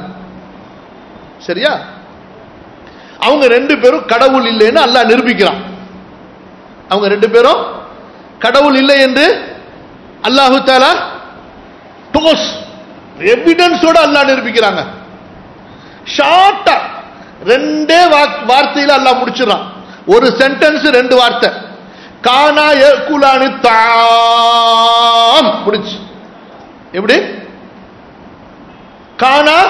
சரியா அவங்க ரெண்டு பேரும் கடவுள் இல்லைன்னு அல்லாஹ் நிரூபிக்கிறான் அவங்க ரெண்டு பேரும் கடவுள் இல்லை என்று அல்லாஹு தாலா டோஸ் எவிடன்ஸோட அல்லாஹ் நிரூபிக்கிறாங்க ஷார்ட்டா ரெண்டே வார்த்தையில அல்லாஹ் முடிச்சிடறான் ஒரு சென்டென்ஸ் ரெண்டு வார்த்தை கானா ஏக்குலானி தாம் முடிச்சு எப்படி கானா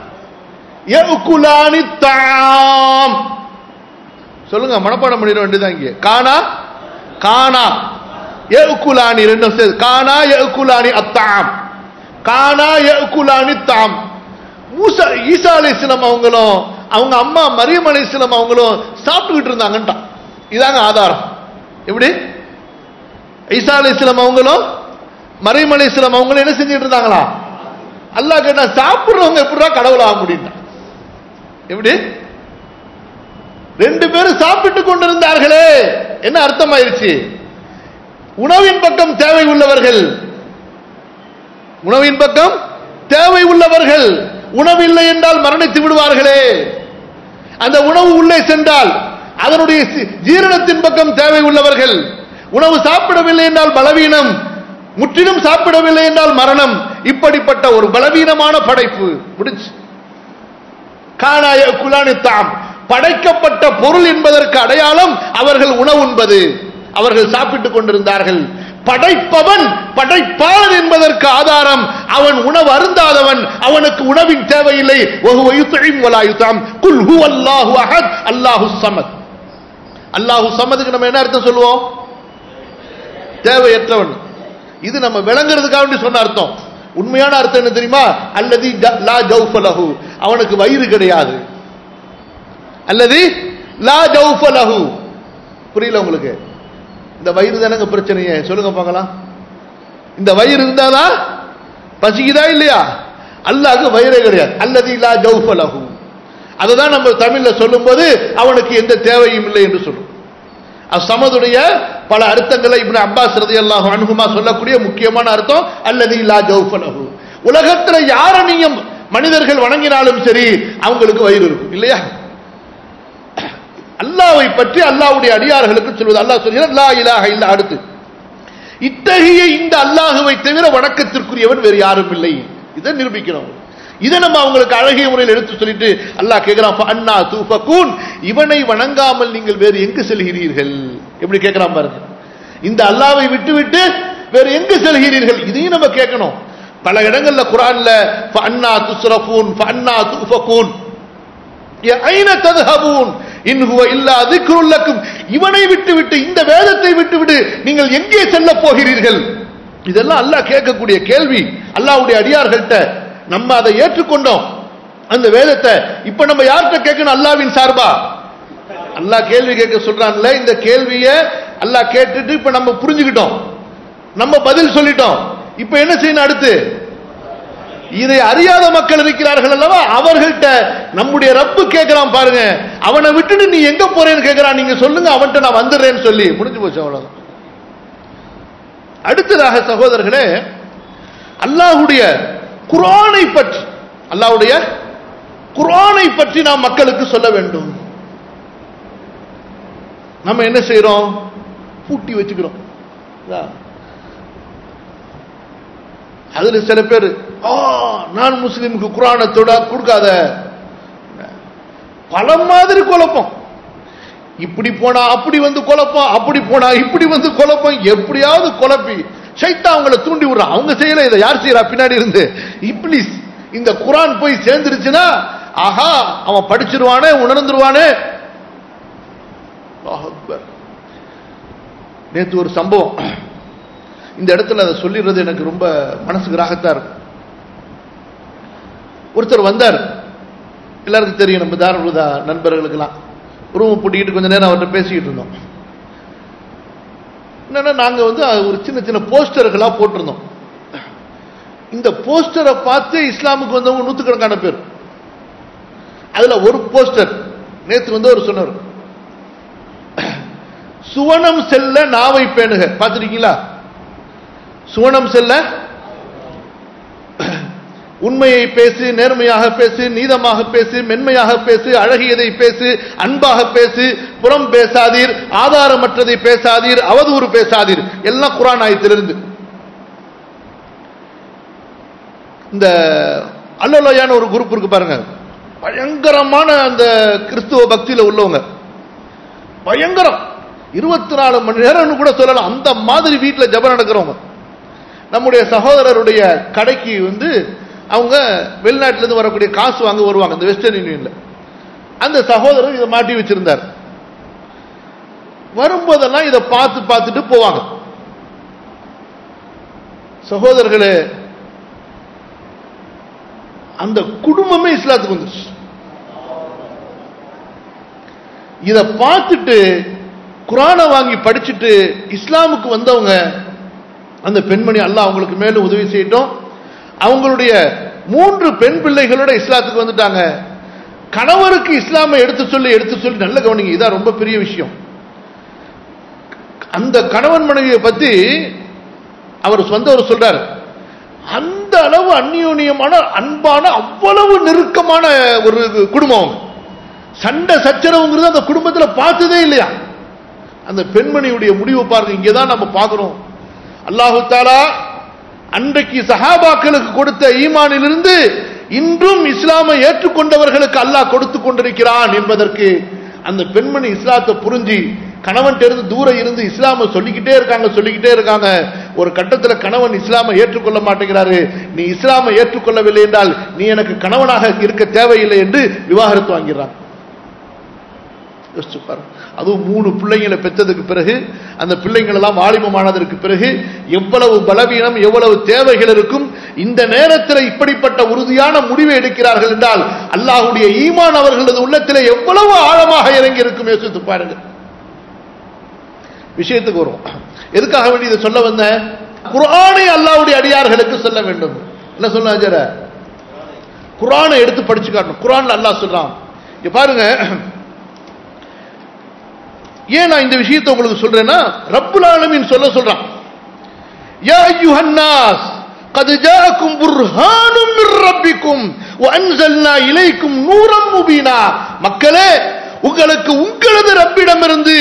யகுலானி தாம் சொல்லுங்க மனப்பாடம் பண்ணிட வேண்டியதான் இங்கே கானா கானா யகுலானி ரெண்டும் சேர்த்து கானா யகுலானி அத்தாம் கானா யகுலானி தாம் மூசா ஈசா அலைஹிஸ்ஸலாம் அவங்களும் அவங்க அம்மா மரியம் அலைஹிஸ்ஸலாம் அவங்களும் சாப்பிட்டுக்கிட்டு இருந்தாங்கன்ட்டான் இதாங்க ஆதாரம் எப்படி ஈசா அலைஹிஸ்ஸலாம் அவங்களும் மரியம் அலைஹிஸ்ஸலாம் அவங்களும் என்ன செஞ்சுட்டு இருந்தாங்களா அல்லாஹ் கேட்டா சாப்பிடுறவங்க எப்படிடா கடவுள் ஆக முடியும் எப்படி ரெண்டு பேரும் சாப்பிட்டு கொண்டிருந்தார்களே என்ன அர்த்தமாயிருச்சு உணவின் பக்கம் தேவை உள்ளவர்கள் உணவின் பக்கம் தேவை உள்ளவர்கள் உணவில்லை என்றால் மரணித்து விடுவார்களே அந்த உணவு உள்ளே சென்றால் அதனுடைய சி- ஜீரணத்தின் பக்கம் தேவை உள்ளவர்கள் உணவு சாப்பிடவில்லை என்றால் பலவீனம் முற்றிலும் சாப்பிடவில்லை என்றால் மரணம் இப்படிப்பட்ட ஒரு பலவீனமான படைப்பு முடிச்சு காணாய குலானித்தாம் படைக்கப்பட்ட பொருள் என்பதற்கு அடையாளம் அவர்கள் உணவு உண்பது அவர்கள் சாப்பிட்டுக் கொண்டிருந்தார்கள் படைப்பவன் படைப்பாளன் என்பதற்கு ஆதாரம் அவன் உணவு அருந்தாதவன் அவனுக்கு உணவின் தேவையில்லை وَهُوَ يُطْعِمُ وَلَا يُطْعَمُ قُلْ هُوَ اللَّهُ أَحَدٌ اللَّهُ الصَّمَدُ அல்லாஹு சமதுக்கு நம்ம என்ன அர்த்தம் சொல்லுவோம் தேவையற்றவன் இது நம்ம விளங்குறதுக்காக வேண்டி சொன்ன அர்த்தம் உண்மையான அர்த்தம் என்ன தெரியுமா அல்லது லா ஜௌஃபலஹு அவனுக்கு வயிறு கிடையாது அல்லது லா ஜௌஃபலஹு புரியல உங்களுக்கு இந்த வயிறு தானங்க பிரச்சனையே சொல்லுங்க பார்க்கலாம் இந்த வயிறு இருந்தாதான் பசிக்குதா இல்லையா அல்லாஹ்க்கு வயிறே கிடையாது அல்லது லா ஜௌஃபலஹு அதுதான் நம்ம தமிழ்ல சொல்லும்போது அவனுக்கு எந்த தேவையும் இல்லை என்று சொல்லும் அசமதுடைய பல அர்த்தங்களை இப்னு அப்பாஸ் ரதியல்லாஹு அன்ஹுமா சொல்லக்கூடிய முக்கியமான அர்த்தம் அல்லது லா ஜௌஃபலஹு உலகத்துல யார நீங்க மனிதர்கள் வணங்கினாலும் சரி அவங்களுக்கு வயிறு இருக்கும் இல்லையா அல்லாவை பற்றி அல்லாஹ்வுடைய அடியார்களுக்கு சொல்வது அல்லாஹ் சொல்கிறார் லா இலாஹ இல்ல அடுத்து இத்தகைய இந்த அல்லாஹுவை தவிர வணக்கத்திற்குரியவன் வேறு யாரும் இல்லை இதை நிரூபிக்கிறோம் இதை நம்ம அவங்களுக்கு அழகிய முறையில் எடுத்து சொல்லிட்டு அல்லாஹ் கேட்கிறான் அண்ணா தூஃபகூன் இவனை வணங்காமல் நீங்கள் வேறு எங்கு செல்கிறீர்கள் எப்படி கேட்கிறான் பாருங்க இந்த அல்லாவை விட்டு விட்டு வேறு எங்கு செல்கிறீர்கள் இதையும் நம்ம கேட்கணும் பல இடங்கள்ல குரான்ல அண்ணா துஸ்ரஃபூன் அண்ணா தூஃபகூன் ஐன ததுஹபூன் இன் ஹுவ இல்லா திக்ருல் லக்கும் இவனை விட்டுவிட்டு இந்த வேதத்தை விட்டுவிட்டு நீங்கள் எங்கே செல்ல போகிறீர்கள் இதெல்லாம் அல்லாஹ் கேட்கக்கூடிய கேள்வி அல்லாஹ்வுடைய அடியார்கள்ட்ட நம்ம அதை ஏற்றுக்கொண்டோம் அந்த வேதத்தை இப்ப நம்ம யார்கிட்ட கேட்கணும் அல்லாவின் சார்பா அல்லாஹ் கேள்வி கேட்க சொல்றான்ல இந்த கேள்வியை அல்லாஹ் கேட்டுட்டு இப்ப நம்ம புரிஞ்சுக்கிட்டோம் நம்ம பதில் சொல்லிட்டோம் இப்ப என்ன செய்யணும் அடுத்து இதை அறியாத மக்கள் இருக்கிறார்கள் அல்லவா அவர்கள்ட்ட நம்முடைய ரப்பு கேட்கிறான் பாருங்க அவனை விட்டுட்டு நீ எங்க போறேன்னு கேட்கிறான் நீங்க சொல்லுங்க அவன்கிட்ட நான் வந்துடுறேன்னு சொல்லி முடிஞ்சு போச்சு அவ்வளவுதான் அடுத்ததாக சகோதரர்களே அல்லாஹுடைய குரானை பற்றி அல்லாஹ்வுடைய குரானை பற்றி நாம் மக்களுக்கு சொல்ல வேண்டும் நம்ம என்ன செய்யறோம் பூட்டி வச்சுக்கிறோம் இதா. அதுல சில பேர் ஆ நான் முஸ்லிமுக்கு குரானை தொட கொடுக்காத பல மாதிரி குழப்பம் இப்படி போனா அப்படி வந்து குழப்பம் அப்படி போனா இப்படி வந்து குழப்பம் எப்படியாவது குழப்பி சைத்தா அவங்கள தூண்டி விடுறான் அவங்க செய்யல இதை யார் செய்யறா பின்னாடி இருந்து இப்ளிஸ் இந்த குரான் போய் சேர்ந்துருச்சுன்னா ஆஹா அவன் படிச்சிருவானே உணர்ந்துருவானே அல்லாஹ் அக்பர். நேத்து ஒரு சம்பவம் இந்த இடத்துல அதை சொல்லிடுறது எனக்கு ரொம்ப மனசுக்கு ராகத்தா இருக்கும் ஒருத்தர் வந்தார் எல்லாருக்கும் தெரியும் நம்ம தாரலுதா நண்பர்களுக்கெல்லாம் ரூம் பூட்டிக்கிட்டு கொஞ்ச நேரம் அவர்கிட்ட பேசிக்கிட்டு இருந்தோம் என்னன்னா நாங்க வந்து ஒரு சின்ன சின்ன போஸ்டர்களா போட்டிருந்தோம் இந்த போஸ்டரை பார்த்து இஸ்லாமுக்கு வந்தவங்க நூத்துக்கணக்கான பேர் அதுல ஒரு போஸ்டர் நேத்து வந்து அவர் சொன்னார் சுவனம் செல்ல நாவை பேணுக பார்த்திருக்கீங்களா சுவனம் செல்ல உண்மையை பேசு நேர்மையாக பேசு நீதமாக பேசு மென்மையாக பேசு அழகியதை பேசு அன்பாக பேசு புறம் பேசாதீர் ஆதாரமற்றதை பேசாதீர் அவதூறு பேசாதீர் எல்லாம் குரான் ஆயத்திலிருந்து இந்த அல்லலோயான ஒரு குரூப் இருக்கு பாருங்க பயங்கரமான அந்த கிறிஸ்துவ பக்தியில உள்ளவங்க பயங்கரம் இருபத்தி நாலு மணி நேரம்னு கூட சொல்லலாம் அந்த மாதிரி வீட்டில் ஜபம் நடக்கிறவங்க நம்முடைய சகோதரருடைய கடைக்கு வந்து அவங்க வெளிநாட்டிலேருந்து வரக்கூடிய காசு வாங்க வருவாங்க இந்த வெஸ்டர்ன் யூனியன்ல அந்த சகோதரர் இதை மாட்டி வச்சிருந்தார் வரும்போதெல்லாம் இதை பார்த்து பார்த்துட்டு போவாங்க சகோதரர்களே அந்த குடும்பமே இஸ்லாத்துக்கு வந்துருச்சு இத பார்த்துட்டு குரானை வாங்கி படிச்சுட்டு இஸ்லாமுக்கு வந்தவங்க அந்த பெண்மணி அல்லாஹ் அவங்களுக்கு மேலும் உதவி செய்யட்டும் அவங்களுடைய மூன்று பெண் பிள்ளைகளோட இஸ்லாத்துக்கு வந்துட்டாங்க கணவருக்கு இஸ்லாமை எடுத்து சொல்லி எடுத்து சொல்லி நல்ல கவனிங்க இதான் ரொம்ப பெரிய விஷயம் அந்த கணவன் மனைவியை பத்தி அவர் சொந்தவர் சொல்றாரு அந்த அளவு அந்யோன்யமான அன்பான அவ்வளவு நெருக்கமான ஒரு குடும்பம் அவங்க சண்டை சச்சரவுங்கிறது அந்த குடும்பத்துல பார்த்ததே இல்லையா அந்த பெண்மணியுடைய முடிவை பாருங்க இங்கதான் நம்ம பார்க்கிறோம் அல்லாஹு தாலா அன்றைக்கு சஹாபாக்களுக்கு கொடுத்த ஈமானிலிருந்து இன்றும் இஸ்லாமை ஏற்றுக்கொண்டவர்களுக்கு அல்லாஹ் கொடுத்து கொண்டிருக்கிறான் என்பதற்கு அந்த பெண்மணி இஸ்லாத்தை புரிஞ்சு கணவன் இருந்து தூரம் இருந்து இஸ்லாம சொல்லிக்கிட்டே இருக்காங்க சொல்லிக்கிட்டே இருக்காங்க ஒரு கட்டத்தில் கணவன் இஸ்லாமை ஏற்றுக்கொள்ள மாட்டேங்கிறாரு நீ இஸ்லாமை ஏற்றுக்கொள்ளவில்லை என்றால் நீ எனக்கு கணவனாக இருக்க தேவையில்லை என்று விவாகரத்து வாங்கிறான் யோசிச்சு பாருங்க அதுவும் மூணு பிள்ளைங்களை பெற்றதுக்கு பிறகு அந்த பிள்ளைங்கள் எல்லாம் வாலிபமானதற்கு பிறகு எவ்வளவு பலவீனம் எவ்வளவு தேவைகள் இருக்கும் இந்த நேரத்தில் இப்படிப்பட்ட உறுதியான முடிவை எடுக்கிறார்கள் என்றால் அல்லாஹுடைய ஈமான் அவர்களது உள்ளத்தில் எவ்வளவு ஆழமாக இறங்கி இருக்கும் யோசித்து பாருங்க விஷயத்துக்கு வரும் எதுக்காக வேண்டி இதை சொல்ல வந்த குரானை அல்லாவுடைய அடியார்களுக்கு சொல்ல வேண்டும் என்ன சொல்ல குரானை எடுத்து படிச்சு காட்டணும் குரான் அல்லாஹ் சொல்றான் இங்க பாருங்க ஏன் நான் இந்த விஷயத்தை உங்களுக்கு சொல்றேன்னா ரப்புல் ஆலமீன் சொல்ல சொல்றான் யா அய்யுஹன்னாஸ் قد جاءكم برهان من ربكم وانزلنا اليكم نورا مبينا மக்களே உங்களுக்கு உங்களது ரப்பிடமிருந்து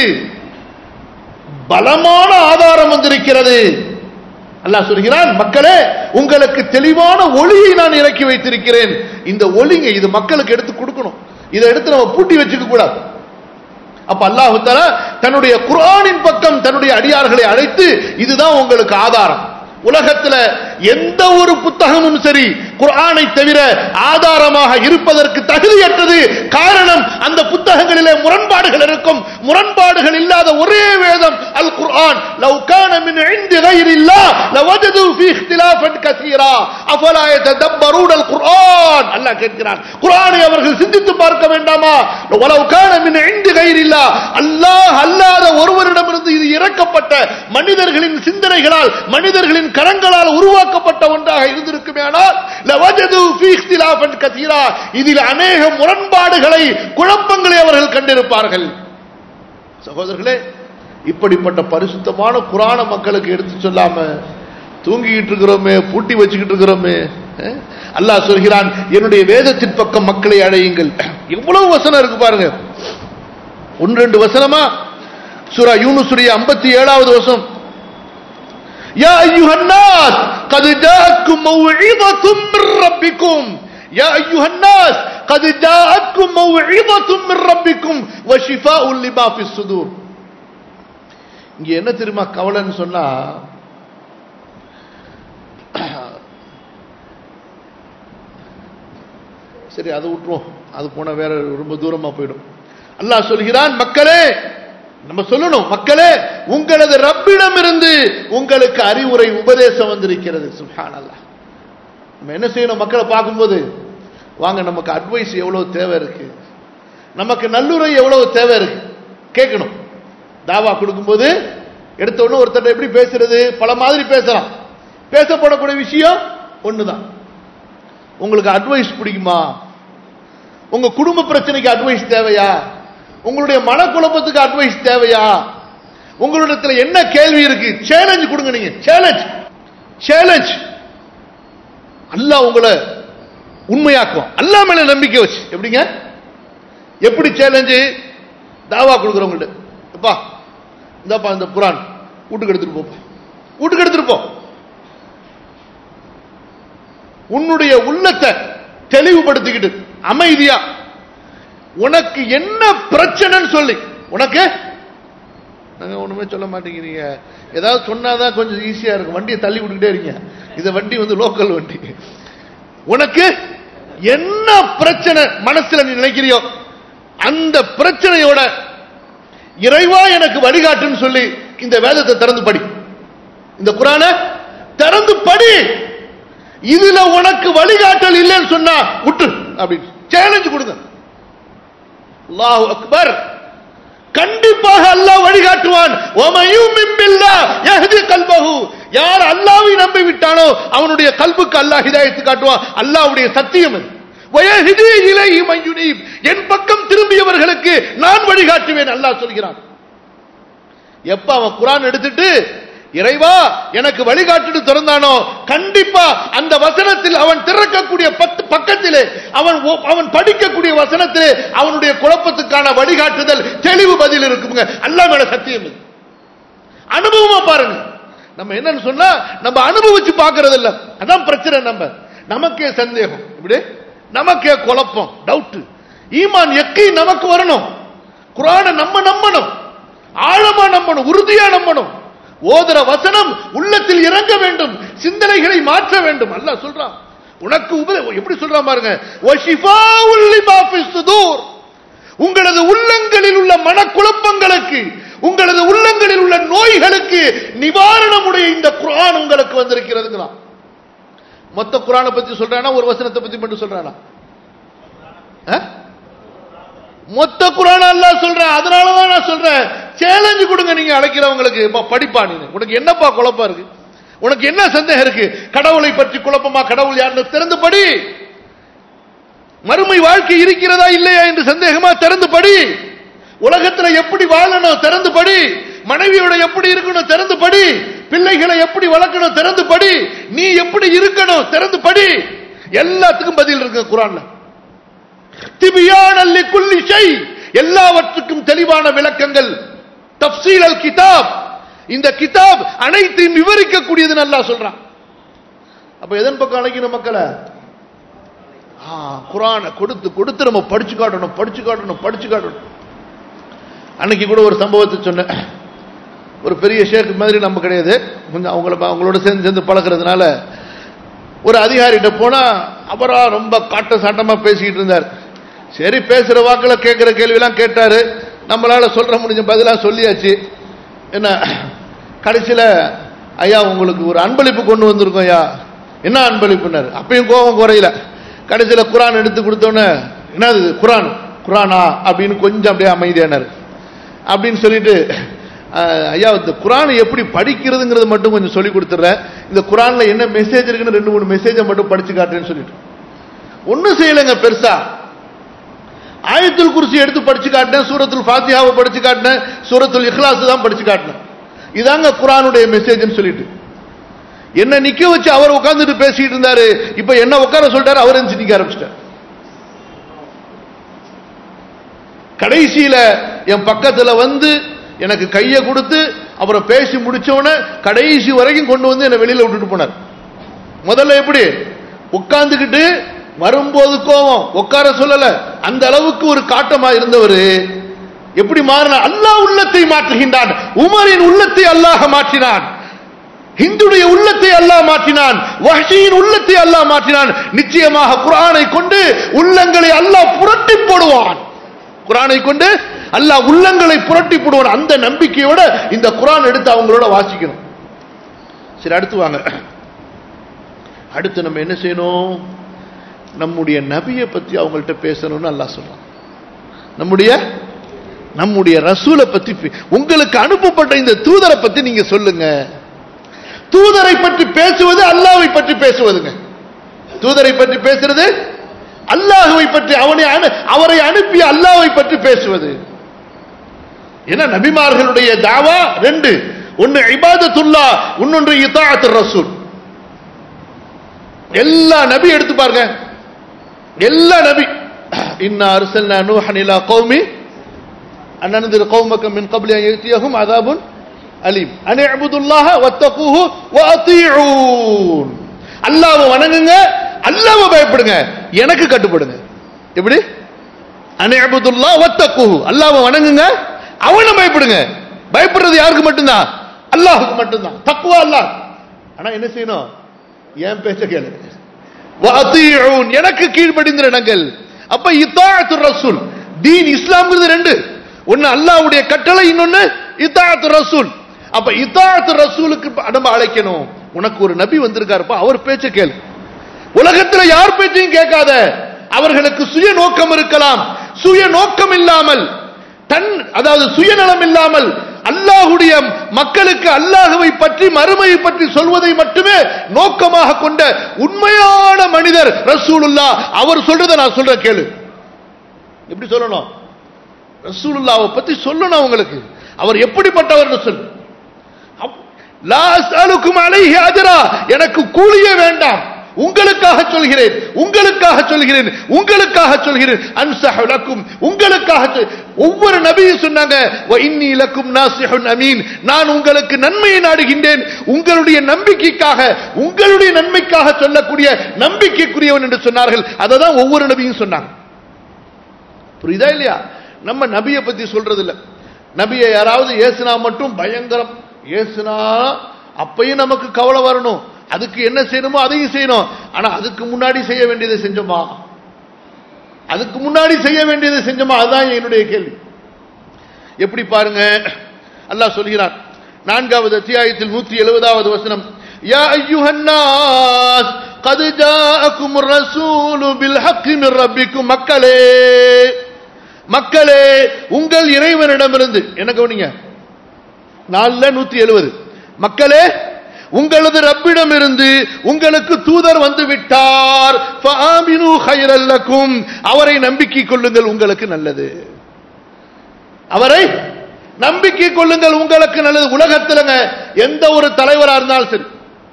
பலமான ஆதாரம் வந்திருக்கிறது அல்லாஹ் சொல்கிறான் மக்களே உங்களுக்கு தெளிவான ஒளியை நான் இறக்கி வைத்திருக்கிறேன் இந்த ஒளிங்க இது மக்களுக்கு எடுத்து கொடுக்கணும் இதை எடுத்து நம்ம பூட்டி வச்சுக்க கூடாது அப்ப அல்லாஹு தன்னுடைய குரானின் பக்கம் தன்னுடைய அடியார்களை அழைத்து இதுதான் உங்களுக்கு ஆதாரம் உலகத்துல எந்த ஒரு புத்தகமும் சரி குரானை தவிர ஆதாரமாக இருப்பதற்கு தகுதியற்றது காரணம் அந்த புத்தகங்களிலே முரண்பாடுகள் இருக்கும் முரண்பாடுகள் இல்லாத ஒரே வேதம் அல் குர்ஆன் லவ் கான மின் இன்தி غيرில்லாஹ் லவஜது ஃபீ இख्तिலாஃபன் கஸீரா அஃபலா யததப்பரூன அல் குர்ஆன் அல்லாஹ் கேட்கிறான் குர்ஆனை அவர்கள் சிந்தித்து பார்க்க வேண்டாமா வலவ் கான மின் இன்தி غيرில்லாஹ் அல்லாஹ் அல்லாத ஒருவரிடமிருந்து இது இறக்கப்பட்ட மனிதர்களின் சிந்தனைகளால் மனிதர்களின் கரங்களால் உருவாக்கப்பட்ட ஒன்றாக இருந்திருக்குமே ஆனால் லவஜது ஃபீ இख्तिலாஃபன் கஸீரா இதில் அநேக முரண்பாடுகளை குழப்பங்களை அவர்கள் கண்டிருப்பார்கள் சகோதரர்களே இப்படிப்பட்ட பரிசுத்தமான குரான மக்களுக்கு எடுத்து சொல்லாம தூங்கிக்கிட்டு இருக்கிறோமே பூட்டி வச்சுக்கிட்டு இருக்கிறோமே அஹ்? அல்லாஹ் சொல்கிறான் என்னுடைய வேதத்தின் பக்கம் மக்களை அழையுங்கள் எவ்வளவு வசனம் இருக்கு பாருங்க ஒன்று ரெண்டு வசனமா சூரா யூனுசுடைய ஐம்பத்தி ஏழாவது வசனம் يا أيها الناس قد جاءتكم موعظة من ربكم يا أيها الناس قد جاءتكم موعظة من ربكم وشفاء لما في الصدور இங்க என்ன தெரியுமா கவலைன்னு சொன்னா சரி அதை விட்டுருவோம் அது போனா வேற ரொம்ப தூரமா போயிடும் அல்லாஹ் சொல்கிறான் மக்களே நம்ம சொல்லணும் மக்களே உங்களது ரப்பிடம் இருந்து உங்களுக்கு அறிவுரை உபதேசம் வந்திருக்கிறது சுஹான் அல்லாஹ் நம்ம என்ன செய்யணும் மக்களை பார்க்கும்போது வாங்க நமக்கு அட்வைஸ் எவ்வளவு தேவை இருக்கு நமக்கு நல்லுரை எவ்வளவு தேவை இருக்கு கேட்கணும் தாவா கொடுக்கும்போது எடுத்த உடனே ஒருத்தர் எப்படி பேசுறது பல மாதிரி பேசலாம் பேசப்படக்கூடிய விஷயம் ஒண்ணுதான் உங்களுக்கு அட்வைஸ் பிடிக்குமா உங்க குடும்ப பிரச்சனைக்கு அட்வைஸ் தேவையா உங்களுடைய மனக்குழப்பத்துக்கு அட்வைஸ் தேவையா உங்களிடத்துல என்ன கேள்வி இருக்கு சேலஞ்ச் கொடுங்க நீங்க சேலஞ்ச் சேலஞ்ச் அல்லாஹ் உங்களை உண்மையாக்கும் அல்லாஹ் மேல நம்பிக்கை வச்சு எப்படிங்க எப்படி சேலஞ்சு தாவா கொடுக்குறவங்கள்ட்ட எப்பா இந்தாப்பா இந்த குரான் வீட்டுக்கு எடுத்துட்டு போப்பா வீட்டுக்கு எடுத்துட்டு போ உன்னுடைய உள்ளத்தை தெளிவுபடுத்திக்கிட்டு அமைதியா உனக்கு என்ன பிரச்சனைன்னு சொல்லி உனக்கு நாங்க ஒண்ணுமே சொல்ல மாட்டேங்கிறீங்க ஏதாவது சொன்னாதான் கொஞ்சம் ஈஸியா இருக்கும் வண்டியை தள்ளி விட்டுக்கிட்டே இருக்கீங்க இந்த வண்டி வந்து லோக்கல் வண்டி உனக்கு என்ன பிரச்சனை மனசுல நீ நினைக்கிறியோ அந்த பிரச்சனையோட இறைவா எனக்கு வழிகாட்டுன்னு சொல்லி இந்த வேதத்தை திறந்து படி இந்த குரான திறந்து படி இதுல உனக்கு வழிகாட்டல் இல்லைன்னு சொன்னா விட்டு அப்படின்னு சேலஞ்சு கொடுங்க அல்லாஹ் அக்பர் கண்டிப்பாக அல்லாஹ் வழிகாட்டுவான் ஒமையும் யஹ்தி கல்பஹு யார் அல்லாஹ்வை நம்பி விட்டானோ அவனுடைய கல்புக்கு அல்லாஹ் ஹிதாயத்து காட்டுவான் அல்லாஹ்வுடைய சத்தியம் அது வயஹ்தி இலைஹி மன் யுனீப் என் பக்கம் திரும்பியவர்களுக்கு நான் வழிகாட்டுவேன் அல்லாஹ் சொல்கிறான் எப்ப அவன் குரான் எடுத்துட்டு இறைவா எனக்கு வழிகாட்டுட்டு திறந்தானோ கண்டிப்பா அந்த வசனத்தில் அவன் திறக்கக்கூடிய பத்து பக்கத்திலே அவன் ஒ- அவன் படிக்கக்கூடிய வசனத்திலே அவனுடைய குழப்பத்துக்கான வழிகாட்டுதல் தெளிவு பதில் இருக்குங்க அல்லாஹ் மேல சத்தியம் இது அனுபவமா பாருங்க நம்ம என்னன்னு சொன்னா நம்ம அனுபவிச்சு பார்க்கறது இல்ல அதான் பிரச்சனை நம்ம நமக்கே சந்தேகம் இப்படி நமக்கே குழப்பம் டவுட் ஈமான் எக்கை நமக்கு வரணும் குரானை நம்ம நம்பணும் ஆழமா நம்பணும் உறுதியா நம்பணும் ஓதுற வசனம் உள்ளத்தில் இறங்க வேண்டும் சிந்தனைகளை மாற்ற வேண்டும் அல்லாஹ் சொல்றான் உனக்கு உப எப்படி சொல்றான் பாருங்க வஷிஃபாஉல் லிமா ஃபிஸ் சுதூர் உங்களது உள்ளங்களில் உள்ள மனக்குழப்பங்களுக்கு உங்களது உள்ளங்களில் உள்ள நோய்களுக்கு நிவாரணமுடைய இந்த குர்ஆன் உங்களுக்கு வந்திருக்கிறதுங்களாம் மொத்த குர்ஆனை பத்தி சொல்றானா ஒரு வசனத்தை பத்தி மட்டும் சொல்றானா ஆ? மொத்த குரான் அல்லாஹ் சொல்றேன் அதனால தான் நான் சொல்றேன் சேலஞ்சு கொடுங்க நீங்க அழைக்கிறவங்களுக்கு ப- படிப்பா நீ உனக்கு என்னப்பா குழப்பம் இருக்கு உனக்கு என்ன சந்தேகம் இருக்கு கடவுளை பற்றி குழப்பமா கடவுள் யாருன்னு திறந்து படி மறுமை வாழ்க்கை இருக்கிறதா இல்லையா என்று சந்தேகமா திறந்து படி உலகத்துல எப்படி வாழணும் திறந்து படி மனைவியோட எப்படி இருக்கணும் திறந்து படி பிள்ளைகளை எப்படி வளர்க்கணும் திறந்து படி நீ எப்படி இருக்கணும் திறந்து படி எல்லாத்துக்கும் பதில் இருக்கு குரான்ல திபியானல்லி குல்லி ஷை எல்லாவற்றுக்கும் தெளிவான விளக்கங்கள் தப்சீல் அல் கிதாப் இந்த கிதாப் அனைத்தையும் விவரிக்கக்கூடியது நல்லா சொல்றான் அப்ப எதன் பக்கம் அழைக்கணும் மக்களை ஆ, குரானை கொடுத்து கொடுத்து நம்ம படிச்சு காட்டணும் படிச்சு காட்டணும் படிச்சு காட்டணும் அன்னைக்கு கூட ஒரு சம்பவத்தை சொன்னேன் ஒரு பெரிய ஷேக் மாதிரி நம்ம கிடையாது கொஞ்சம் அவங்கள அவங்களோட சேர்ந்து சேர்ந்து பழக்கிறதுனால ஒரு அதிகாரிகிட்ட போனா அவரா ரொம்ப காட்ட சாட்டமா பேசிக்கிட்டு இருந்தார் சரி பேசுற வாக்குல கேட்கிற கேள்வியெல்லாம் கேட்டாரு நம்மளால சொல்ற முடிஞ்ச பதிலா சொல்லியாச்சு என்ன கடைசியில ஐயா உங்களுக்கு ஒரு அன்பளிப்பு கொண்டு வந்திருக்கோம் ஐயா என்ன அன்பளிப்புனாரு அப்பயும் கோபம் குறையல கடைசியில குரான் எடுத்து கொடுத்தோன்னே என்னது இது? குரான் குரானா அப்படின்னு கொஞ்சம் அப்படியே அமைதியானாரு அப்படின்னு சொல்லிட்டு அஹ், ஐயா இந்த குரானை எப்படி படிக்கிறதுங்கிறது மட்டும் கொஞ்சம் சொல்லி கொடுத்துட்றேன் இந்த குரான்ல என்ன மெசேஜ் இருக்குன்னு ரெண்டு மூணு மெசேஜை மட்டும் படிச்சு காட்டுறேன்னு சொல்லிட்டு ஒன்றும் செய்யலைங்க பெருசா ஆயத்துல் குர்சி எடுத்து படிச்சு காட்டினேன் சூரத்துல் ஃபாத்தியாவை படிச்சு காட்டினேன் சூரத்துல் இஹ்லாஸ் தான் படிச்சு காட்டினேன் இதாங்க குரானுடைய மெசேஜ்னு சொல்லிட்டு என்ன நிக்க வச்சு அவர் உட்கார்ந்துட்டு பேசிட்டு இருந்தாரு இப்ப என்ன உட்கார சொல்லிட்டாரு அவர் எந்திரிச்சு நிக்க ஆரம்பிச்சிட்டார் கடைசியில என் பக்கத்துல வந்து எனக்கு கையை கொடுத்து அப்புறம் பேசி முடிச்சவன கடைசி வரைக்கும் கொண்டு வந்து என்னை வெளியில விட்டுட்டு போனார் முதல்ல எப்படி உட்கார்ந்துகிட்டு வரும்போது கோவம் உட்கார சொல்லல அந்த அளவுக்கு ஒரு காட்டமா இருந்தவர் எப்படி மாறின அல்லாஹ் உள்ளத்தை மாற்றுகின்றான் உமரின் உள்ளத்தை அல்லாஹ் மாற்றினான் ஹிந்துடைய உள்ளத்தை அல்லாஹ் மாற்றினான் வஹ்ஷியின் உள்ளத்தை அல்லாஹ் மாற்றினான் நிச்சயமாக குர்ஆனை கொண்டு உள்ளங்களை அல்லாஹ் புரட்டி போடுவான் குர்ஆனை கொண்டு அல்லாஹ் உள்ளங்களை புரட்டி போடுவான் அந்த நம்பிக்கையோட இந்த குர்ஆன் எடுத்து அவங்களோட வாசிக்கணும் சரி அடுத்து வாங்க அடுத்து நம்ம என்ன செய்யணும் நம்முடைய நபியை பத்தி அவங்கள்ட்ட பேசணும்னு அல்லாஹ் சொல்றான் நம்முடைய நம்முடைய ரசூலை பத்தி பே- உங்களுக்கு அனுப்பப்பட்ட இந்த தூதரை பத்தி நீங்க சொல்லுங்க தூதரை பற்றி பேசுவது அல்லாஹ்வை பற்றி பேசுவதுங்க தூதரை பற்றி பேசுறது அல்லாஹ்வை பற்றி அவனை அனு- அவரை அனுப்பிய அல்லாஹ்வை பற்றி பேசுவது ஏன்னா நபிமார்களுடைய தாவா ரெண்டு ஒன்னு இபாதத்துல்லா இன்னொன்று இதாஅத்துர் ரசூல் எல்லா நபி எடுத்து பாருங்க எல்லா நபி இன்னா அர்சல்னா நூஹன் இலா கௌமி அன் அன்திர் கௌமக மின் கப்லி அன் யத்தியஹும் அதாபுன் அலீம் அன் இஅ்புதுல்லாஹ வத்தகூஹு வஅதீஊன் அல்லாஹ்வை வணங்குங்க அல்லாஹ்வை பயப்படுங்க எனக்கு கட்டுப்படுங்க எப்படி அன் இஅ்புதுல்லாஹ வத்தகூஹு அல்லாஹ்வை வணங்குங்க அவனை பயப்படுங்க பயப்படுறது யாருக்கு மட்டும்தான் அல்லாஹ்வுக்கு மட்டும்தான் தக்வா அல்லாஹ் ஆனா என்ன செய்யணும் ஏன் பேச்ச கேளுங்க வஅதீஊன் எனக்கு கீழ்ப்படிந்திருங்கள் அப்ப இத்தாஅத்து ரசூல் தீன் இஸ்லாம்ங்கிறது ரெண்டு ஒன்னு அல்லாஹ்வுடைய கட்டளை இன்னொன்னு இத்தாஅத்து ரசூல் அப்ப இத்தாஅத்து ரசூலுக்கு நம்ம அழைக்கணும் உனக்கு ஒரு நபி வந்திருக்காருப்பா அவர் பேச்ச கேளு உலகத்துல யார் பேச்சையும் கேட்காத அவர்களுக்கு சுய நோக்கம் இருக்கலாம் சுய நோக்கம் இல்லாமல் தன் அதாவது சுயநலம் இல்லாமல் அல்லாஹுடைய மக்களுக்கு அல்லாஹுவை பற்றி மறுமையை பற்றி சொல்வதை மட்டுமே நோக்கமாக கொண்ட உண்மையான மனிதர் ரசூலுல்லா அவர் சொல்றதை நான் சொல்ற கேளு எப்படி சொல்லணும் ரசூலுல்லாவை பத்தி சொல்லணும் அவங்களுக்கு அவர் எப்படிப்பட்டவர் சொல்லு அப்- லா அஸ்அலுக்கும் அலைஹி அஜரா எனக்கு கூலியே வேண்டாம் உங்களுக்காக சொல்கிறேன் உங்களுக்காக சொல்கிறேன் உங்களுக்காக சொல்கிறேன் அன்சஹு லக்கும் உங்களுக்காக சொல்- ஒவ்வொரு நபியும் சொன்னாங்க "வ இன்னி லக்கும் நாசிஹுன் அமீன் நான் உங்களுக்கு நன்மையை நாடுகின்றேன் உங்களுடைய நம்பிக்கைக்காக உங்களுடைய நன்மைக்காக சொல்லக்கூடிய நம்பிக்கைக்குரியவன் என்று சொன்னார்கள் அதை தான் ஒவ்வொரு நபியும் சொன்னாங்க புரியுதா இல்லையா நம்ம நபியை பத்தி சொல்றது இல்ல நபியை யாராவது ஏசுனா மட்டும் பயங்கரம் ஏசுனா அப்பயும் நமக்கு கவலை வரணும் அதுக்கு என்ன செய்யணுமோ அதையும் செய்யணும் ஆனா அதுக்கு முன்னாடி செய்ய வேண்டியதை செஞ்சோமா அதுக்கு முன்னாடி செய்ய வேண்டியதை செஞ்சோமா அதுதான் என்னுடைய கேள்வி எப்படி பாருங்க அல்லாஹ் சொல்கிறான் நான்காவது அத்தியாயத்தில் நூற்றி எழுபதாவது வசனம் யா ஐயுஹன்னாஸ் قد جاءكم الرسول بالحق من ربكم மக்களே மக்களே உங்கள் இறைவனிடமிருந்து என்ன கவனிங்க நாலுல நூத்தி எழுபது மக்களே உங்களது ரப்பிடமிருந்து உங்களுக்கு தூதர் வந்து விட்டார் ஃபஆமினு கைரல் லக்கும். அவரை நம்பிக்கை கொள்ளுங்கள் உங்களுக்கு நல்லது அவரை நம்பிக்கை கொள்ளுங்கள் உங்களுக்கு நல்லது உலகத்திலங்க எந்த ஒரு தலைவரா இருந்தாலும் சரி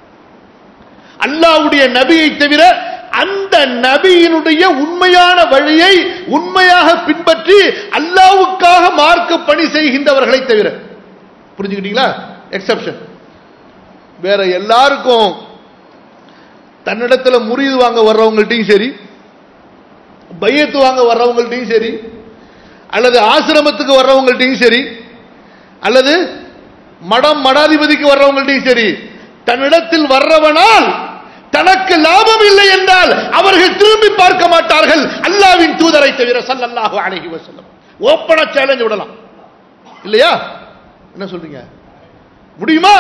அல்லாஹ்வுடைய நபியை தவிர அந்த நபியினுடைய உண்மையான வழியை உண்மையாக பின்பற்றி அல்லாஹ்வுக்காக மார்க்க பணி செய்கின்றவர்களை தவிர புரிஞ்சுக்கிட்டீங்களா எக்ஸெப்ஷன் வேற எல்லாருக்கும் தன்னிடத்துல முறிது வாங்க வர்றவங்கள்ட்டையும் சரி பையத்து வாங்க வர்றவங்கள்ட்டையும் சரி அல்லது ஆசிரமத்துக்கு வர்றவங்கள்ட்டையும் சரி அல்லது மடம் மடாதிபதிக்கு வர்றவங்கள்ட்டையும் சரி தன்னிடத்தில் வர்றவனால் தனக்கு லாபம் இல்லை என்றால் அவர்கள் திரும்பி பார்க்க மாட்டார்கள் அல்லாவின் தூதரை தவிர ஸல்லல்லாஹு அலைஹி வஸல்லம் ஓப்பனா சேலஞ்ச் விடலாம் இல்லையா என்ன சொல்றீங்க முடியுமா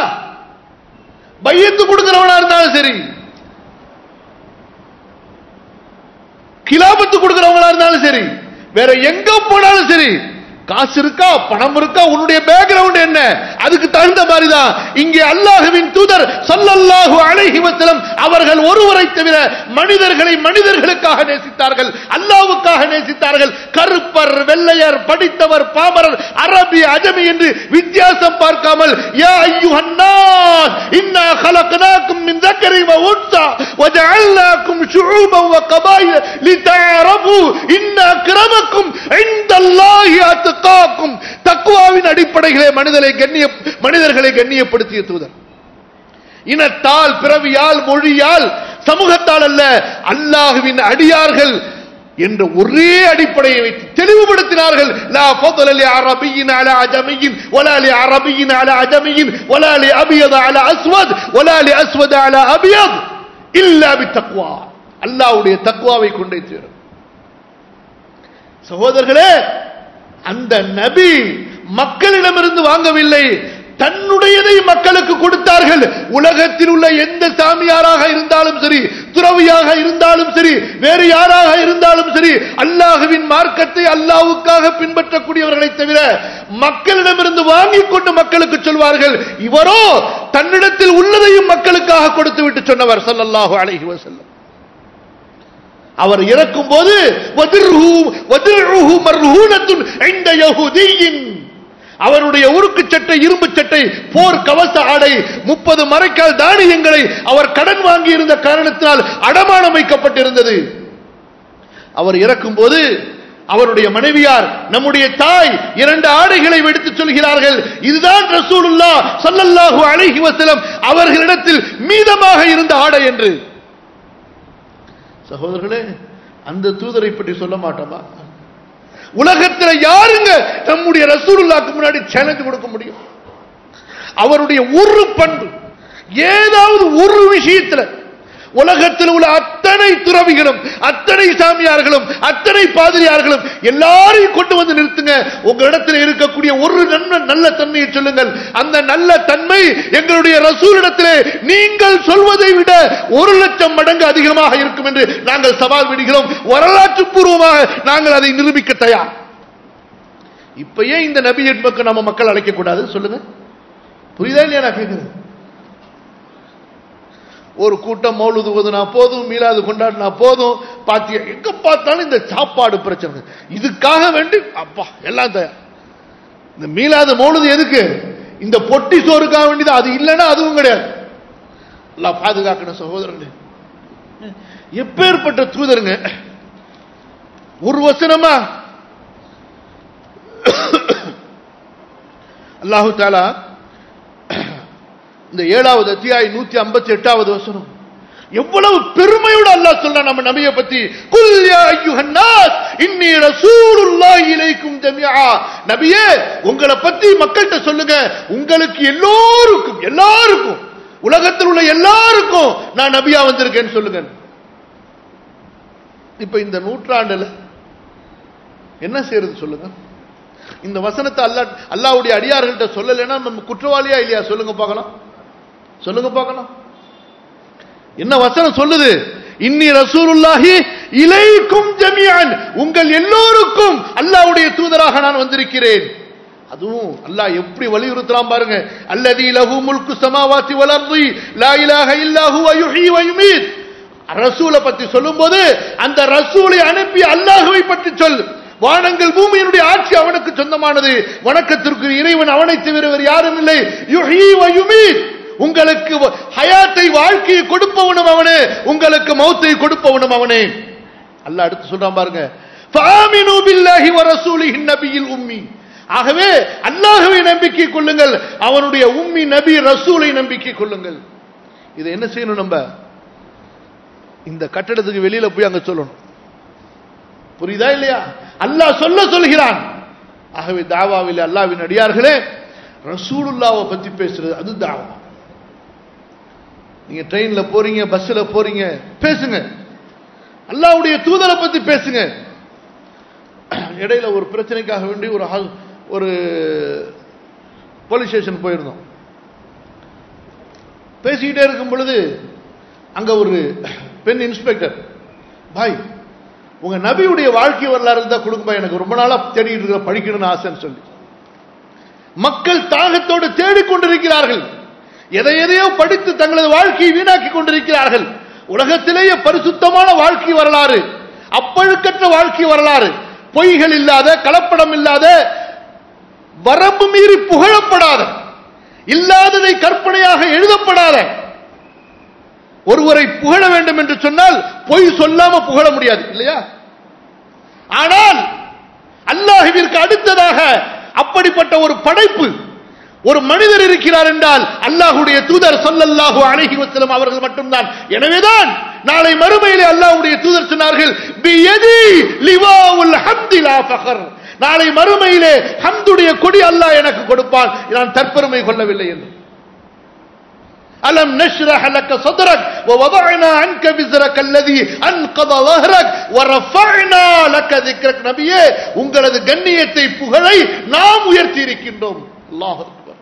பையத்து கொடுக்கிறவனா இருந்தாலும் சரி கிலாபத்து கொடுக்கிறவங்களா இருந்தாலும் சரி வேற எங்க போனாலும் சரி காசு இருக்கா பணம் இருக்கா உன்னுடைய பேக்ரவுண்ட் என்ன அதுக்கு தகுந்த மாதிரி தான் இங்கே அல்லாஹுவின் தூதர் ஸல்லல்லாஹு அலைஹி வஸல்லம் அவர்கள் ஒருவரை தவிர மனிதர்களை மனிதர்களுக்காக நேசித்தார்கள் அல்லாஹ்வுக்காக நேசித்தார்கள் கருப்பர் வெள்ளையர் படித்தவர் பாமரர் அரபி அஜமி என்று வித்தியாசம் பார்க்காமல் யா அய்யுஹன் நாஸ் இன்னா خلقناكم من ذكر وانثى وجعلناكم شعوبا وقبائل لتعارفوا ان اكرمكم عند الله اتقاكم தக்வாவின் அடிப்படையிலே மனிதரை கண்ணிய மனிதர்களை கண்ணியப்படுத்திய தூதர் இனத்தால் பிறவியால் மொழியால் சமூகத்தால் அல்ல அல்லாஹுவின் அடியார்கள் என்ற ஒரே அடிப்படையை வைத்து தெளிவுபடுத்தினார்கள் லா ஃபضل لعربي على عجمي ولا لعربي على عجمي ولا لأبيض على أسود ولا لأسود على أبيض إلا بالتقوى அல்லாஹ்வுடைய தக்வாவை கொண்டே சேரும் சகோதரர்களே அந்த நபி மக்களிடமிருந்து வாங்கவில்லை தன்னுடையதை மக்களுக்கு கொடுத்தார்கள் உலகத்தில் உள்ள எந்த சாமியாராக இருந்தாலும் சரி துறவியாக இருந்தாலும் சரி வேறு யாராக இருந்தாலும் சரி அல்லாஹுவின் மார்க்கத்தை அல்லாஹ்வுக்காக பின்பற்றக்கூடியவர்களை தவிர மக்களிடமிருந்து வாங்கிக் கொண்டு மக்களுக்கு சொல்வார்கள் இவரோ தன்னிடத்தில் உள்ளதையும் மக்களுக்காக கொடுத்து விட்டு சொன்னவர் ஸல்லல்லாஹு அலைஹி வஸல்லம் அவர் இறக்கும் போது அவருடைய உருக்கு சட்டை இரும்பு சட்டை போர் கவச ஆடை முப்பது மறைக்கால் தானியங்களை அவர் கடன் வாங்கி இருந்த காரணத்தினால் அடமானம் வைக்கப்பட்டிருந்தது அவர் இறக்கும் போது அவருடைய மனைவியார் நம்முடைய தாய் இரண்டு ஆடைகளை எடுத்து சொல்கிறார்கள் இதுதான் ரசூலுல்லா ஸல்லல்லாஹு அலைஹி வஸல்லம் அவர்களிடத்தில் மீதமாக இருந்த ஆடை என்று சகோதரர்களே அந்த தூதரை பற்றி சொல்ல மாட்டோமா உலகத்தில் யாருங்க நம்முடைய ரசூலுல்லாக்கு முன்னாடி சேலஞ்ச் கொடுக்க முடியும் அவருடைய ஒரு பண்பு ஏதாவது ஒரு விஷயத்துல உலகத்தில் உள்ள அத்தனை அத்தனை துறவிகளும் அத்தனை சாமியார்களும் அத்தனை பாதிரியார்களும் எல்லாரையும் கொண்டு வந்து நிறுத்துங்க உங்களிடத்தில் இருக்கக்கூடிய ஒரு நன்மை நல்ல தன்மையை சொல்லுங்கள் அந்த நல்ல தன்மை எங்களுடைய ரசூலிடத்திலே நீங்கள் சொல்வதை விட ஒரு லட்சம் மடங்கு அதிகமாக இருக்கும் என்று நாங்கள் சவால் விடுகிறோம் வரலாற்று பூர்வமாக நாங்கள் அதை நிரூபிக்க தயார் இப்ப ஏன் இந்த நபி என்பக்கு நம்ம மக்கள் அழைக்க கூடாது சொல்லுங்க புரியுதா இல்லையா நான் கேட்கிறேன் ஒரு கூட்டம் மௌலுது ஓதுனா போதும் மீளாது கொண்டாடினா போதும் பாத்திய எங்க பார்த்தாலும் இந்த சாப்பாடு பிரச்சனை இதுக்காக வேண்டி அப்பா எல்லாம் தயார் இந்த மீளாத மௌலுது எதுக்கு இந்த பொட்டி சோறுக்காக வேண்டியது அது இல்லைன்னா அதுவும் கிடையாது எல்லாம் பாதுகாக்கணும் சகோதரர்களே எப்பேற்பட்ட தூதருங்க ஒரு வசனமா அல்லாஹு தாலா இந்த ஏழாவது அத்தியாய நூத்தி ஐம்பத்தி எட்டாவது வசனம் எவ்வளவு பெருமையோட அல்லாஹ் சொல்ற நம்ம நபியை பத்தி குல் யா அய்யுஹன் நாஸ் இன்னி ரசூலுல்லாஹி இலைக்கும் ஜமீஆ நபியே உங்களை பத்தி மக்கள்கிட்ட சொல்லுங்க உங்களுக்கு எல்லோருக்கும் எல்லாருக்கும் உலகத்தில் உள்ள எல்லாருக்கும் நான் நபியா வந்திருக்கேன்னு சொல்லுங்க இப்ப இந்த நூற்றாண்டுல என்ன செய்யறது சொல்லுங்க இந்த வசனத்தை அல்லா அல்லாவுடைய அடியார்கள்ட்ட சொல்லலைன்னா நம்ம குற்றவாளியா இல்லையா சொல்லுங்க பார்க்கலாம் சொல்லுங்க பார்க்கலாம் என்ன வசனம் சொல்லுது இன்னி ரசூலுல்லாஹி இலைக்கும் ஜமியான் உங்கள் எல்லோருக்கும் அல்லாஹ்வுடைய தூதராக நான் வந்திருக்கிறேன் அதுவும் அல்லாஹ் எப்படி வலியுறுத்தலாம் பாருங்க அல்லதி லஹு முல்கு சமாவாத்தி வல் அர்தி லா இலாஹ இல்லா ஹுவ யுஹ்யி வ யுமீத் ரசூலை பத்தி சொல்லும்போது அந்த ரசூலை அனுப்பி அல்லாஹ்வை பற்றி சொல் வானங்கள் பூமியினுடைய ஆட்சி அவனுக்கு சொந்தமானது வணக்கத்திற்கு இறைவன் அவனை தவிர வேறு யாரும் இல்லை யுஹ்யி வ யுமீத் உங்களுக்கு ஹயாத்தை வாழ்க்கையை கொடுப்பவனும் அவனே உங்களுக்கு மௌத்தை கொடுப்பவனும் அவனே அல்லாஹ் அடுத்து சொல்றான் பாருங்க ஃபாமினு பில்லாஹி வ ரசூலிஹி நபியில் உம்மி ஆகவே அல்லாஹ்வை நம்பிக்கை கொள்ளுங்கள் அவனுடைய உம்மி நபி ரசூலை நம்பிக்கை கொள்ளுங்கள் இதை என்ன செய்யணும் நம்ம இந்த கட்டடத்துக்கு வெளியில போய் அங்க சொல்லணும் புரியுதா இல்லையா அல்லாஹ் சொல்ல சொல்கிறான் ஆகவே தாவாவில் அல்லாவின் அடியார்களே ரசூலுல்லாவை பத்தி பேசுறது அது தாவா நீங்க ட்ரெயின்ல போறீங்க பஸ்ல போறீங்க பேசுங்க அல்லாவுடைய தூதரை பத்தி பேசுங்க இடையில ஒரு பிரச்சனைக்காக வேண்டி ஒரு ஒரு போலீஸ் ஸ்டேஷன் போயிருந்தோம் பேசிக்கிட்டே இருக்கும் பொழுது அங்க ஒரு பெண் இன்ஸ்பெக்டர் பாய் உங்க நபியுடைய வாழ்க்கை வரலாறு இருந்தா கொடுங்கப்பா எனக்கு ரொம்ப நாளா தேடிட்டு இருக்க படிக்கணும்னு ஆசைன்னு சொல்லி மக்கள் தாகத்தோடு தேடிக்கொண்டிருக்கிறார்கள் எதை எதையோ படித்து தங்களது வாழ்க்கையை வீணாக்கி கொண்டிருக்கிறார்கள் உலகத்திலேயே பரிசுத்தமான வாழ்க்கை வரலாறு அப்பழுக்கற்ற வாழ்க்கை வரலாறு பொய்கள் இல்லாத கலப்படம் இல்லாத வரம்பு மீறி புகழப்படாத இல்லாததை கற்பனையாக எழுதப்படாத ஒருவரை புகழ வேண்டும் என்று சொன்னால் பொய் சொல்லாம புகழ முடியாது இல்லையா ஆனால் அல்லாஹுவிற்கு அடுத்ததாக அப்படிப்பட்ட ஒரு படைப்பு ஒரு மனிதர் இருக்கிறார் என்றால் அல்லாஹுடைய தூதர் சொல்லல்லாஹு அழகி வசலம் அவர்கள் மட்டும்தான் எனவேதான் நாளை மறுமையிலே அல்லாஹுடைய தூதர் சொன்னார்கள் நாளை மறுமையிலே ஹம்துடைய கொடி அல்லாஹ் எனக்கு கொடுப்பான் நான் தற்பெருமை கொள்ளவில்லை என்று ألم نشرح لك صدرك ووضعنا عنك وزرك الذي أنقض ظهرك ورفعنا لك ذكرك நபியே உங்களது கண்ணியத்தை புகழை நாம் உயர்த்தி இருக்கின்றோம் அல்லாஹ்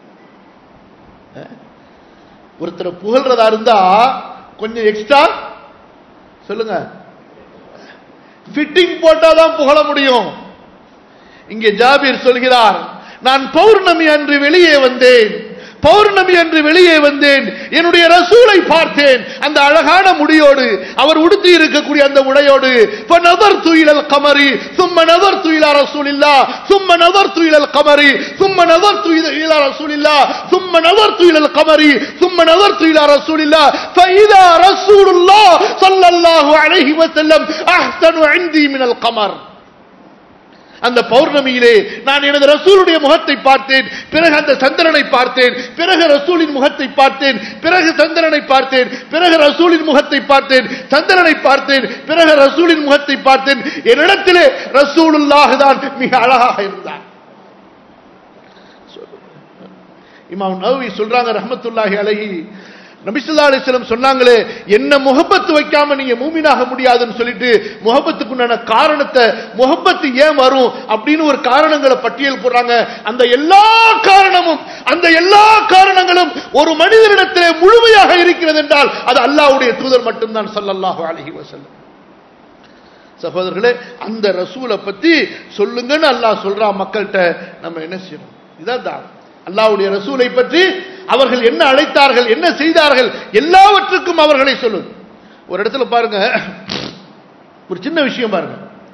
ஒருத்தரை புகழ்றதா இருந்தா கொஞ்சம் எக்ஸ்ட்ரா சொல்லுங்க ஃபிட்டிங் போட்டாதான் புகழ முடியும் இங்கே ஜாபீர் சொல்கிறார் நான் பௌர்ணமி அன்று வெளியே வந்தேன் பௌர்ணமி அன்று வெளியே வந்தேன் என்னுடைய ரசூலை பார்த்தேன் அந்த அழகான முடியோடு அவர் உடுத்தி இருக்கக்கூடிய அந்த உடையோடு நபர் துயிலல் கமரி சும்ம நபர் துயிலா ரசூல் இல்லா சும்ம நபர் துயிலல் கமரி சும்ம நபர் துயிலா ரசூல் இல்லா சும்ம நபர் துயிலல் கமரி சும்ம நபர் துயிலா ரசூல் இல்லா فإذا رسول الله صلى الله عليه وسلم أحسن عندي من القمر அந்த பௌர்ணமியிலே நான் எனது ரசூலுடைய முகத்தை பார்த்தேன் பிறகு அந்த சந்திரனை பார்த்தேன் பிறகு ரசூலின் முகத்தை பார்த்தேன் பிறகு சந்திரனை பார்த்தேன் பிறகு ரசூலின் முகத்தை பார்த்தேன் சந்திரனை பார்த்தேன் பிறகு ரசூலின் முகத்தை பார்த்தேன் என்னிடத்திலே ரசூலுல்லாஹ் தான் மிக அழகாக இருந்தார் இமாம் நவி சொல்றாங்க ரஹமத்துல்லாஹி அலஹி நபிசுல்லா அலிஸ்லம் சொன்னாங்களே என்ன முகப்பத்து வைக்காம நீங்க மூமினாக முடியாதுன்னு சொல்லிட்டு முகப்பத்துக்குண்டான காரணத்தை முகப்பத்து ஏன் வரும் அப்படின்னு ஒரு காரணங்களை பட்டியல் போடுறாங்க அந்த எல்லா காரணமும் அந்த எல்லா காரணங்களும் ஒரு மனிதனிடத்திலே முழுமையாக இருக்கிறது என்றால் அது அல்லாஹ்வுடைய தூதர் மட்டும்தான் ஸல்லல்லாஹு அலைஹி வஸல்லம் சகோதரர்களே அந்த ரசூலை பத்தி சொல்லுங்கன்னு அல்லாஹ் சொல்றான் மக்கள்கிட்ட நம்ம என்ன செய்யணும் இதான் தான் அல்லாஹ்வுடைய ரசூலை பற்றி அவர்கள் என்ன அழைத்தார்கள் என்ன செய்தார்கள் எல்லாவற்றுக்கும் அவர்களை சொல்லு ஒரு இடத்துல பாருங்க ஒரு சின்ன விஷயம் பாருங்க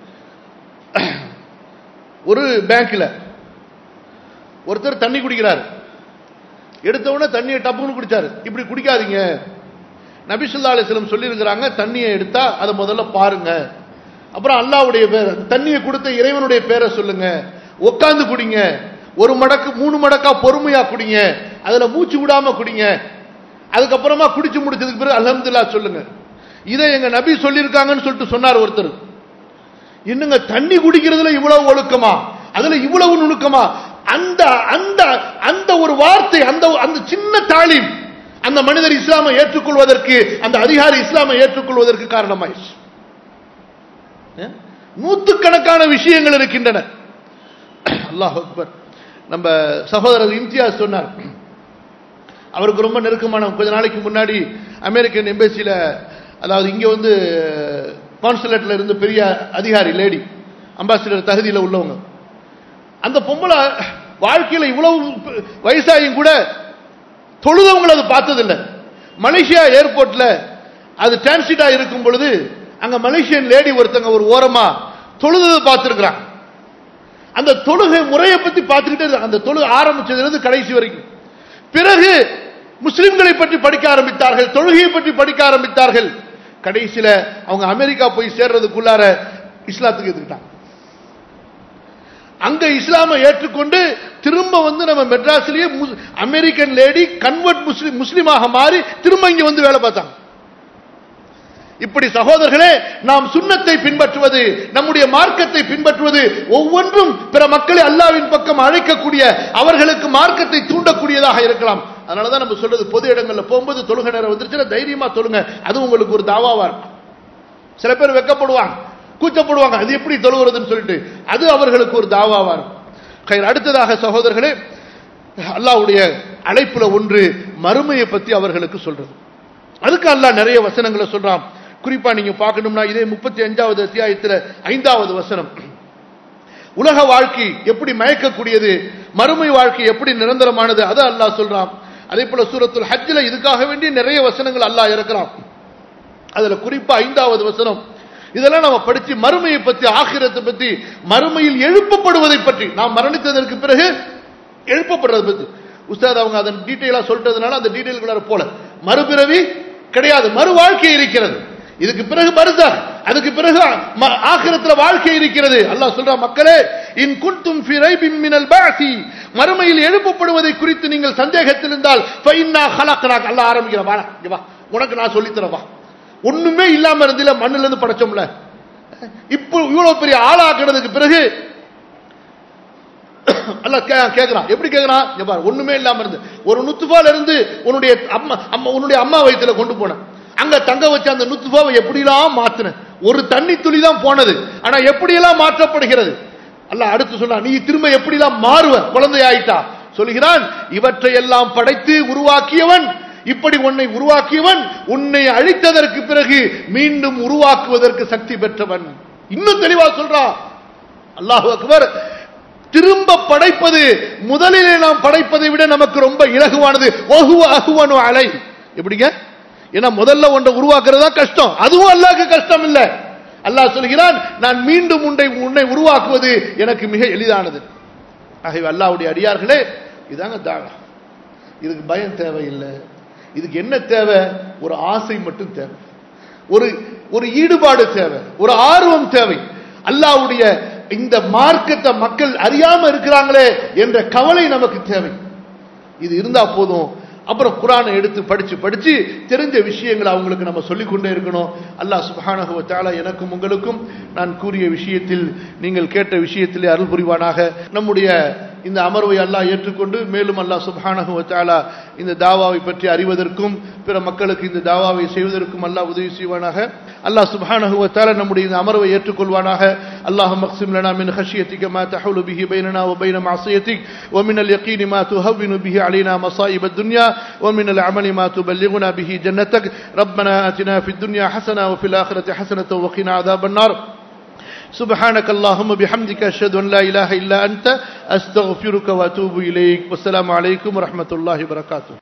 ஒரு பேங்க்ல ஒருத்தர் தண்ணி குடிக்கிறார் எடுத்த உடனே தண்ணியை டப்புன்னு குடிச்சாரு இப்படி குடிக்காதீங்க நபிசுல்லா அலிஸ்லம் சொல்லியிருக்கிறாங்க தண்ணியை எடுத்தா அதை முதல்ல பாருங்க அப்புறம் அல்லாவுடைய பேர் தண்ணியை கொடுத்த இறைவனுடைய பேரை சொல்லுங்க உட்காந்து குடிங்க ஒரு மடக்கு மூணு மடக்கா பொறுமையா குடிங்க அதுல மூச்சு விடாம குடிங்க அதுக்கப்புறமா குடிச்சு முடிச்சதுக்கு பிறகு அல்ஹம்துலில்லா சொல்லுங்க இதை எங்க நபி சொல்லியிருக்காங்கன்னு சொல்லிட்டு சொன்னார் ஒருத்தர் என்னங்க தண்ணி குடிக்கிறதுல இவ்வளவு ஒழுக்கமா அதுல இவ்வளவு நுணுக்கமா அந்த அந்த அந்த ஒரு வார்த்தை அந்த அந்த சின்ன தாலீம் அந்த மனிதர் இஸ்லாமை ஏற்றுக்கொள்வதற்கு அந்த அதிகாரி இஸ்லாமை ஏற்றுக்கொள்வதற்கு காரணமாயிடுச்சு ஏன்? நூத்துக்கணக்கான விஷயங்கள் இருக்கின்றன அல்லாஹ் அக்பர் நம்ம சகோதரர் இம்தியாஸ் சொன்னார் அவருக்கு ரொம்ப நெருக்கமான கொஞ்ச நாளைக்கு முன்னாடி அமெரிக்கன் எம்பசியில அதாவது இங்க வந்து கான்சுலேட்ல இருந்து பெரிய அதிகாரி லேடி அம்பாசிடர் தகுதியில் உள்ளவங்க அந்த பொம்பளை வாழ்க்கையில இவ்வளவு வயசாயும் கூட தொழுதவங்களை அது பார்த்ததில்லை மலேசியா ஏர்போர்ட்ல அது டிரான்சிட்டா இருக்கும் பொழுது அங்க மலேசியன் லேடி ஒருத்தங்க ஒரு ஓரமா தொழுததை பார்த்திருக்கிறாங்க அந்த தொழுகை முறையை பத்தி பார்த்துக்கிட்டே இருக்காங்க அந்த தொழுகை ஆரம்பிச்சதுல இருந்து கடைசி வரைக்கும் பிறகு முஸ்லிம்களை பற்றி படிக்க ஆரம்பித்தார்கள் தொழுகையை பற்றி படிக்க ஆரம்பித்தார்கள் கடைசியில அவங்க அமெரிக்கா போய் சேர்றதுக்குள்ளார இஸ்லாத்துக்கு எதுக்கிட்டாங்க அங்க இஸ்லாமை ஏற்றுக்கொண்டு திரும்ப வந்து நம்ம மெட்ராஸ்லயே முஸ்- அமெரிக்கன் லேடி கன்வெர்ட் முஸ்லிம் முஸ்லிமாக மாறி திரும்ப இங்க வந்து வேலை பார்த்தாங்க இப்படி சகோதரர்களே நாம் சுண்ணத்தை பின்பற்றுவது நம்முடைய மார்க்கத்தை பின்பற்றுவது ஒவ்வொன்றும் பிற மக்களை அல்லாவின் பக்கம் அழைக்கக்கூடிய அவர்களுக்கு மார்க்கத்தை தூண்டக்கூடியதாக இருக்கலாம் அதனாலதான் நம்ம சொல்றது பொது இடங்கள்ல போகும்போது தொழுகை நேரம் வந்துருச்சுன்னா தைரியமா தொழுங்க அது உங்களுக்கு ஒரு தாவாவா இருக்கும் சில பேர் வெக்கப்படுவாங்க கூச்சப்படுவாங்க அது எப்படி தொழுகிறதுன்னு சொல்லிட்டு அது அவர்களுக்கு ஒரு தாவாவா இருக்கும் கயிறு அடுத்ததாக சகோதரர்களே அல்லாஹ்வுடைய அழைப்புல ஒன்று மறுமையை பத்தி அவர்களுக்கு சொல்றது அதுக்கு அல்லாஹ் நிறைய வசனங்களை சொல்றான் குறிப்பா நீங்க பார்க்கணும்னா இதே முப்பத்தி அஞ்சாவது அத்தியாயத்துல ஐந்தாவது வசனம் உலக வாழ்க்கை எப்படி மயக்கக்கூடியது மறுமை வாழ்க்கை எப்படி நிரந்தரமானது அதை அல்லாஹ் சொல்றான் அதே போல சூரத்துல் ஹஜ்ல இதுக்காக வேண்டிய நிறைய வசனங்கள் அல்லாஹ் இருக்கிறான் அதுல குறிப்பா ஐந்தாவது வசனம் இதெல்லாம் நம்ம படிச்சு மறுமையை பத்தி ஆகிரத்தை பத்தி மறுமையில் எழுப்பப்படுவதை பற்றி நாம் மரணித்ததற்கு பிறகு எழுப்பப்படுறதை பத்தி உஸ்தாத் அவங்க அதன் டீட்டெயிலா சொல்றதுனால அந்த டீட்டெயில்குள்ளார போல மறுபிறவி கிடையாது மறு வாழ்க்கை இருக்கிறது இதுக்கு பிறகு பரிசார் அதுக்கு பிறகு ம- ஆகிரத்துல வாழ்க்கை இருக்கிறது அல்லாஹ் சொல்ற மக்களே இன் குன்தும் ஃபி ரைபின் மினல் பாசி மறுமையில் எழுப்பப்படுவதை குறித்து நீங்கள் சந்தேகத்தில் இருந்தால் ஃபைன்னா ஹலக்னாக் அல்லாஹ் ஆரம்பிக்கிற வா இங்க வா உனக்கு நான் சொல்லித் தரேன் வா ஒண்ணுமே இல்லாம இருந்தில மண்ணுல இருந்து படைச்சோம்ல இப்போ இவ்வளவு பெரிய ஆளாக்குனதுக்கு பிறகு அல்ல கேக்குறான் எப்படி கேக்குறான் இங்க பாரு ஒண்ணுமே இல்லாம இருந்து ஒரு நுத்துபால இருந்து உன்னுடைய அம்மா அம்மா உன்னுடைய அம்மா வயித்துல கொண்டு போன அங்க தங்க வச்ச அந்த நுத்துபாவை எப்படிலாம் மாத்துன ஒரு தண்ணி துளி தான் போனது ஆனா எப்படியெல்லாம் மாற்றப்படுகிறது அல்லாஹ் அடுத்து சொன்னா நீ திரும்ப எப்படிலாம் மாறுவ குழந்தை ஆயிட்டா சொல்கிறான் இவற்றை எல்லாம் படைத்து உருவாக்கியவன் இப்படி உன்னை உருவாக்கியவன் உன்னை அழித்ததற்கு பிறகு மீண்டும் உருவாக்குவதற்கு சக்தி பெற்றவன் இன்னும் தெளிவா சொல்றான் அல்லாஹ் அக்பர் திரும்ப படைப்பது முதலிலே நாம் படைப்பதை விட நமக்கு ரொம்ப இலகுவானது ஒஹுவ அஹுவனு அலை எப்படிங்க ஏன்னா முதல்ல ஒன்றை உருவாக்குறது தான் கஷ்டம் அதுவும் அல்லாஹ்க்கு கஷ்டம் இல்ல அல்லாஹ் சொல்கிறான் நான் மீண்டும் உன்னை உன்னை உருவாக்குவது எனக்கு மிக எளிதானது ஆகவே அல்லாஹ்வுடைய அடியார்களே இதாங்க தாவா இதுக்கு பயம் தேவையில்லை இதுக்கு என்ன தேவை ஒரு ஆசை மட்டும் தேவை ஒரு ஒரு ஈடுபாடு தேவை ஒரு ஆர்வம் தேவை அல்லாஹ்வுடைய இந்த மார்க்கத்தை மக்கள் அறியாம இருக்கிறாங்களே என்ற கவலை நமக்கு தேவை இது இருந்தா போதும் அப்புறம் குரானை எடுத்து படிச்சு படிச்சு தெரிஞ்ச விஷயங்களை அவங்களுக்கு நம்ம சொல்லிக் கொண்டே இருக்கணும் அல்லாஹ் சுப்ஹானஹு வ தஆலா எனக்கும் உங்களுக்கும் நான் கூறிய விஷயத்தில் நீங்கள் கேட்ட விஷயத்திலே அருள் புரிவானாக நம்முடைய இந்த அமர்வை அல்லாஹ் ஏற்றுக்கொண்டு மேலும் அல்லாஹ் சுப்ஹானஹு வ தஆலா இந்த தாவாவை பற்றி அறிவதற்கும் பிற மக்களுக்கு இந்த தாவாவை செய்வதற்கும் அல்லாஹ் உதவி செய்வானாக அல்லாஹ் சுப்ஹானஹு வ தஆலா நம்முடைய இந்த அமர்வை ஏற்றுக்கொள்வானாக அல்லாஹும் மக்சிம் லனா மின் خشيتك ما تحول به بيننا وبين معصيتك ومن اليقين ما تهون به علينا مصائب الدنيا ومن العمل ما تبلغنا به جنتك ربنا آتنا في الدنيا حسنة وفي الآخرة حسنة وقنا عذاب النار سبحانك اللهم بحمدك أشهد أن لا إله إلا أنت أستغفرك وأتوب إليك والسلام عليكم ورحمة الله وبركاته